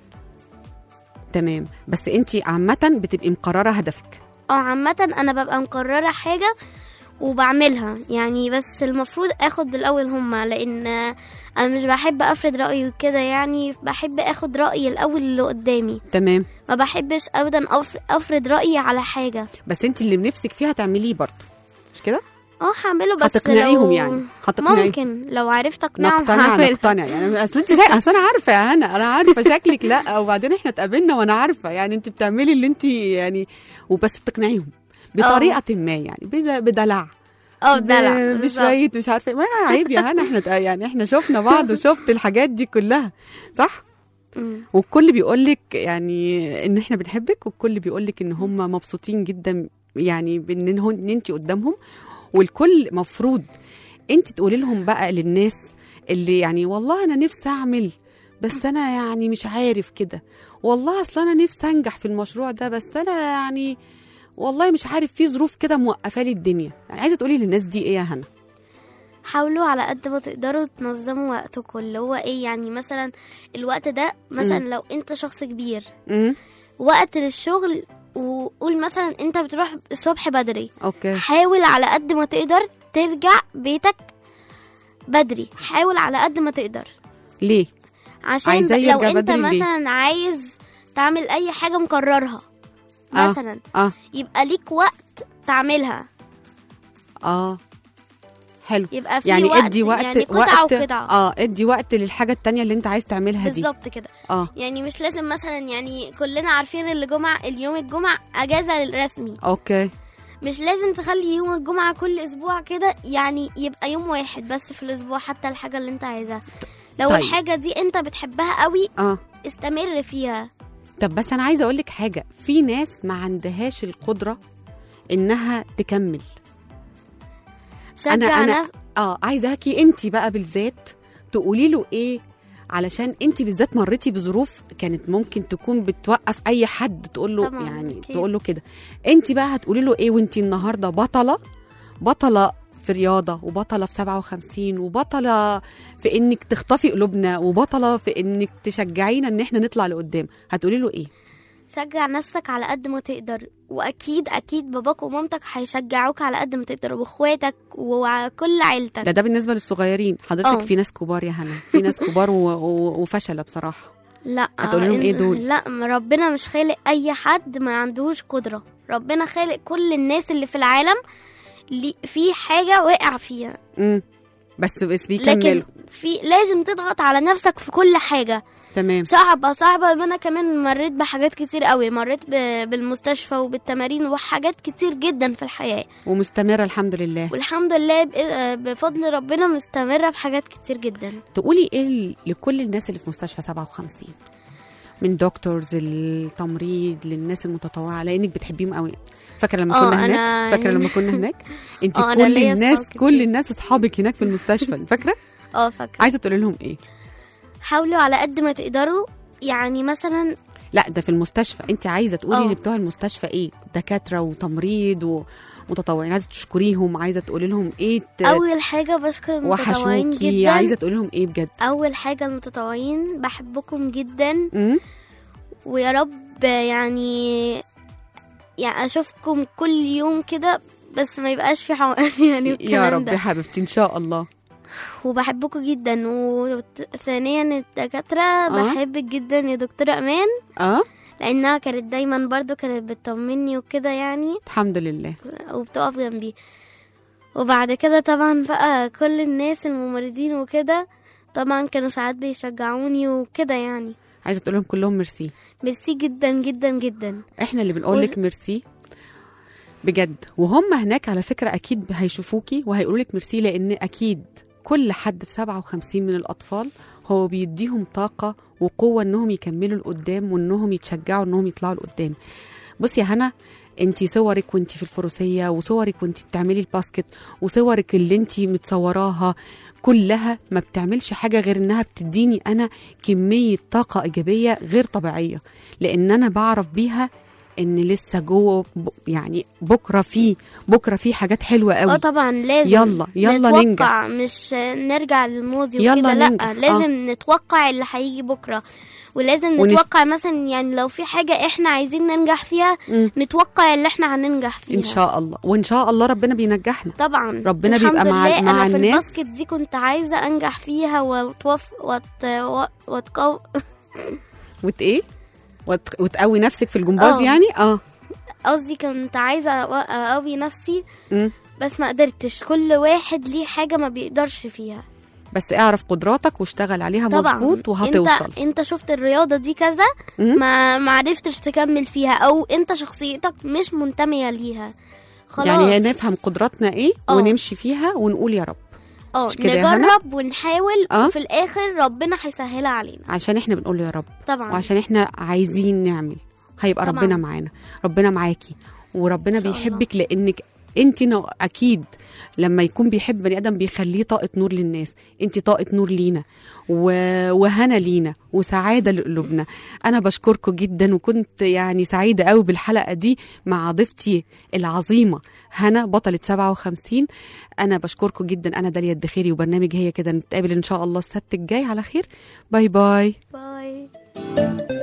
تمام بس انت عامه بتبقي مقرره هدفك اه عامة انا ببقى مقررة حاجة وبعملها يعني بس المفروض اخد الاول هما لان انا مش بحب افرض رايي وكده يعني بحب اخد راي الاول اللي قدامي تمام ما بحبش ابدا أف- افرض رايي على حاجه بس انت اللي بنفسك فيها تعمليه برضه مش كده اه هعمله بس هتقنعيهم لو يعني هتقنعي ممكن لو عرفت اقنعهم نقتنع هعملها. نقتنع يعني اصل انت شايف اصل انا عارفه يا هنا انا عارفه شكلك لا وبعدين احنا اتقابلنا وانا عارفه يعني انت بتعملي اللي انت يعني وبس بتقنعيهم بطريقه ما يعني بد- بدلع اه دلع ب- بالظبط. بشويه مش عارفه ما عيب يا هنا احنا تق- يعني احنا شفنا بعض وشفت الحاجات دي كلها صح مم. والكل بيقول لك يعني ان احنا بنحبك والكل بيقول لك ان هم مبسوطين جدا يعني بان هن- ان انت قدامهم والكل مفروض انت تقولي لهم بقى للناس اللي يعني والله انا نفسي اعمل بس انا يعني مش عارف كده والله اصل انا نفسي انجح في المشروع ده بس انا يعني والله مش عارف في ظروف كده موقفه لي الدنيا يعني عايزه تقولي للناس دي ايه يا هنا حاولوا على قد ما تقدروا تنظموا وقتكم اللي هو ايه يعني مثلا الوقت ده مثلا لو انت شخص كبير امم وقت للشغل وقول مثلا انت بتروح الصبح بدري اوكي حاول على قد ما تقدر ترجع بيتك بدري حاول على قد ما تقدر ليه عشان عايزاه ب- لو يرجع انت بدري ليه؟ مثلا عايز تعمل اي حاجه مكررها آه. مثلا اه يبقى ليك وقت تعملها اه حلو يبقى في يعني وقت ادي وقت يعني قطعه وقت وقطعه اه ادي وقت للحاجه التانية اللي انت عايز تعملها دي بالظبط كده اه يعني مش لازم مثلا يعني كلنا عارفين اللي جمعة اليوم الجمعة اجازة الرسمي اوكي مش لازم تخلي يوم الجمعة كل اسبوع كده يعني يبقى يوم واحد بس في الاسبوع حتى الحاجة اللي انت عايزاها لو طيب. الحاجة دي انت بتحبها قوي اه استمر فيها طب بس انا عايزه اقول لك حاجه في ناس ما عندهاش القدره انها تكمل شجع انا انا نفس اه عايزاكي انت بقى بالذات تقولي له ايه علشان انت بالذات مريتي بظروف كانت ممكن تكون بتوقف اي حد تقول له طبعاً، يعني أكيد. تقول له كده انت بقى هتقولي له ايه وانت النهارده بطله بطله في رياضه وبطله في 57 وبطله في انك تخطفي قلوبنا وبطله في انك تشجعينا ان احنا نطلع لقدام هتقولي له ايه شجع نفسك على قد ما تقدر واكيد اكيد باباك ومامتك هيشجعوك على قد ما تقدر واخواتك وكل عيلتك ده ده بالنسبه للصغيرين حضرتك اه. في ناس كبار يا هنا في ناس كبار و... و... وفشله بصراحه لا هتقولي لهم إن- إيه دول؟ لا ربنا مش خالق اي حد ما عندهوش قدره ربنا خالق كل الناس اللي في العالم لي- في حاجه وقع فيها امم بس بس بيكملوا لكن في لازم تضغط على نفسك في كل حاجه تمام صعبة صعبة انا كمان مريت بحاجات كتير قوي مريت ب- بالمستشفى وبالتمارين وحاجات كتير جدا في الحياة ومستمره الحمد لله والحمد لله ب- بفضل ربنا مستمرة بحاجات كتير جدا تقولي ايه ل- لكل الناس اللي في مستشفى 57 من دكتورز التمريض للناس المتطوعه لانك بتحبيهم قوي فاكره لما اه، كنا هناك أنا- فاكره لما كنا هناك انت اه، أنا كل ليا الناس صحاب كل كتير. الناس اصحابك هناك في المستشفى فاكره اه فاكرة عايزه تقولي لهم ايه حاولوا على قد ما تقدروا يعني مثلا لا ده في المستشفى انت عايزه تقولي اه. لبتوع المستشفى ايه دكاتره وتمريض ومتطوعين عايزه تشكريهم عايزه تقولي لهم ايه ت- اول حاجة بشكر المتطوعين وحشوكي جدا عايزه تقولي لهم ايه بجد اول حاجة المتطوعين بحبكم جدا امم ويا رب يعني يعني اشوفكم كل يوم كده بس ما يبقاش في حوادث يعني يا والكلام رب ده. يا حبيبتي ان شاء الله وبحبكم جدا وثانيا الدكاترة بحبك جدا يا دكتورة أمان اه لأنها كانت دايما برضو كانت بتطمني وكده يعني الحمد لله وبتقف جنبي وبعد كده طبعا بقى كل الناس الممرضين وكده طبعا كانوا ساعات بيشجعوني وكده يعني عايزه تقول لهم كلهم ميرسي ميرسي جدا جدا جدا احنا اللي بنقول لك وز- ميرسي بجد وهم هناك على فكره اكيد هيشوفوكي وهيقولوا لك ميرسي لان اكيد كل حد في 57 من الاطفال هو بيديهم طاقه وقوه انهم يكملوا لقدام وانهم يتشجعوا انهم يطلعوا لقدام بصي يا هنا انت صورك وانت في الفروسيه وصورك وانت بتعملي الباسكت وصورك اللي انت متصوراها كلها ما بتعملش حاجه غير انها بتديني انا كميه طاقه ايجابيه غير طبيعيه لان انا بعرف بيها ان لسه جوه ب- يعني بكره في بكره في حاجات حلوه اه قوي طبعا لازم يلا يلا نتوقع مش نرجع للماضي يلا وكده لا ننجح. لازم نتوقع اللي هيجي بكره ولازم ونش- نتوقع مثلا يعني لو في حاجة احنا عايزين ننجح فيها مم. نتوقع اللي احنا هننجح فيها ان شاء الله وان شاء الله ربنا بينجحنا طبعا ربنا الحمد بيبقى مع- لله مع أنا في الناس. الباسكت دي كنت عايزة أنجح فيها وتوف وت... وتقو... وت ايه وت... وتقوي نفسك في الجمباز اه. يعني اه قصدي كنت عايزة أو- أقوي نفسي مم. بس ما قدرتش كل واحد ليه حاجة ما بيقدرش فيها بس اعرف قدراتك واشتغل عليها طبعا مظبوط وهتوصل انت انت شفت الرياضة دي كذا مم. ما ما عرفتش تكمل فيها او انت شخصيتك مش منتمية ليها خلاص يعني نفهم قدراتنا ايه اه. ونمشي فيها ونقول يا رب اه مش كده يا هنا؟ نجرب ونحاول اه. وفي الاخر ربنا هيسهلها علينا عشان احنا بنقول يا رب طبعا وعشان احنا عايزين نعمل هيبقى طبعاً. ربنا معانا ربنا معاكي وربنا إن شاء الله. بيحبك لانك انت نو... اكيد لما يكون بيحب بني ادم بيخليه طاقه نور للناس انت طاقه نور لينا و... وهنا لينا وسعاده لقلوبنا انا بشكركم جدا وكنت يعني سعيده قوي بالحلقه دي مع ضيفتي العظيمه هنا بطله 57 انا بشكركم جدا انا داليا الدخيري وبرنامج هي كده نتقابل ان شاء الله السبت الجاي على خير باي باي باي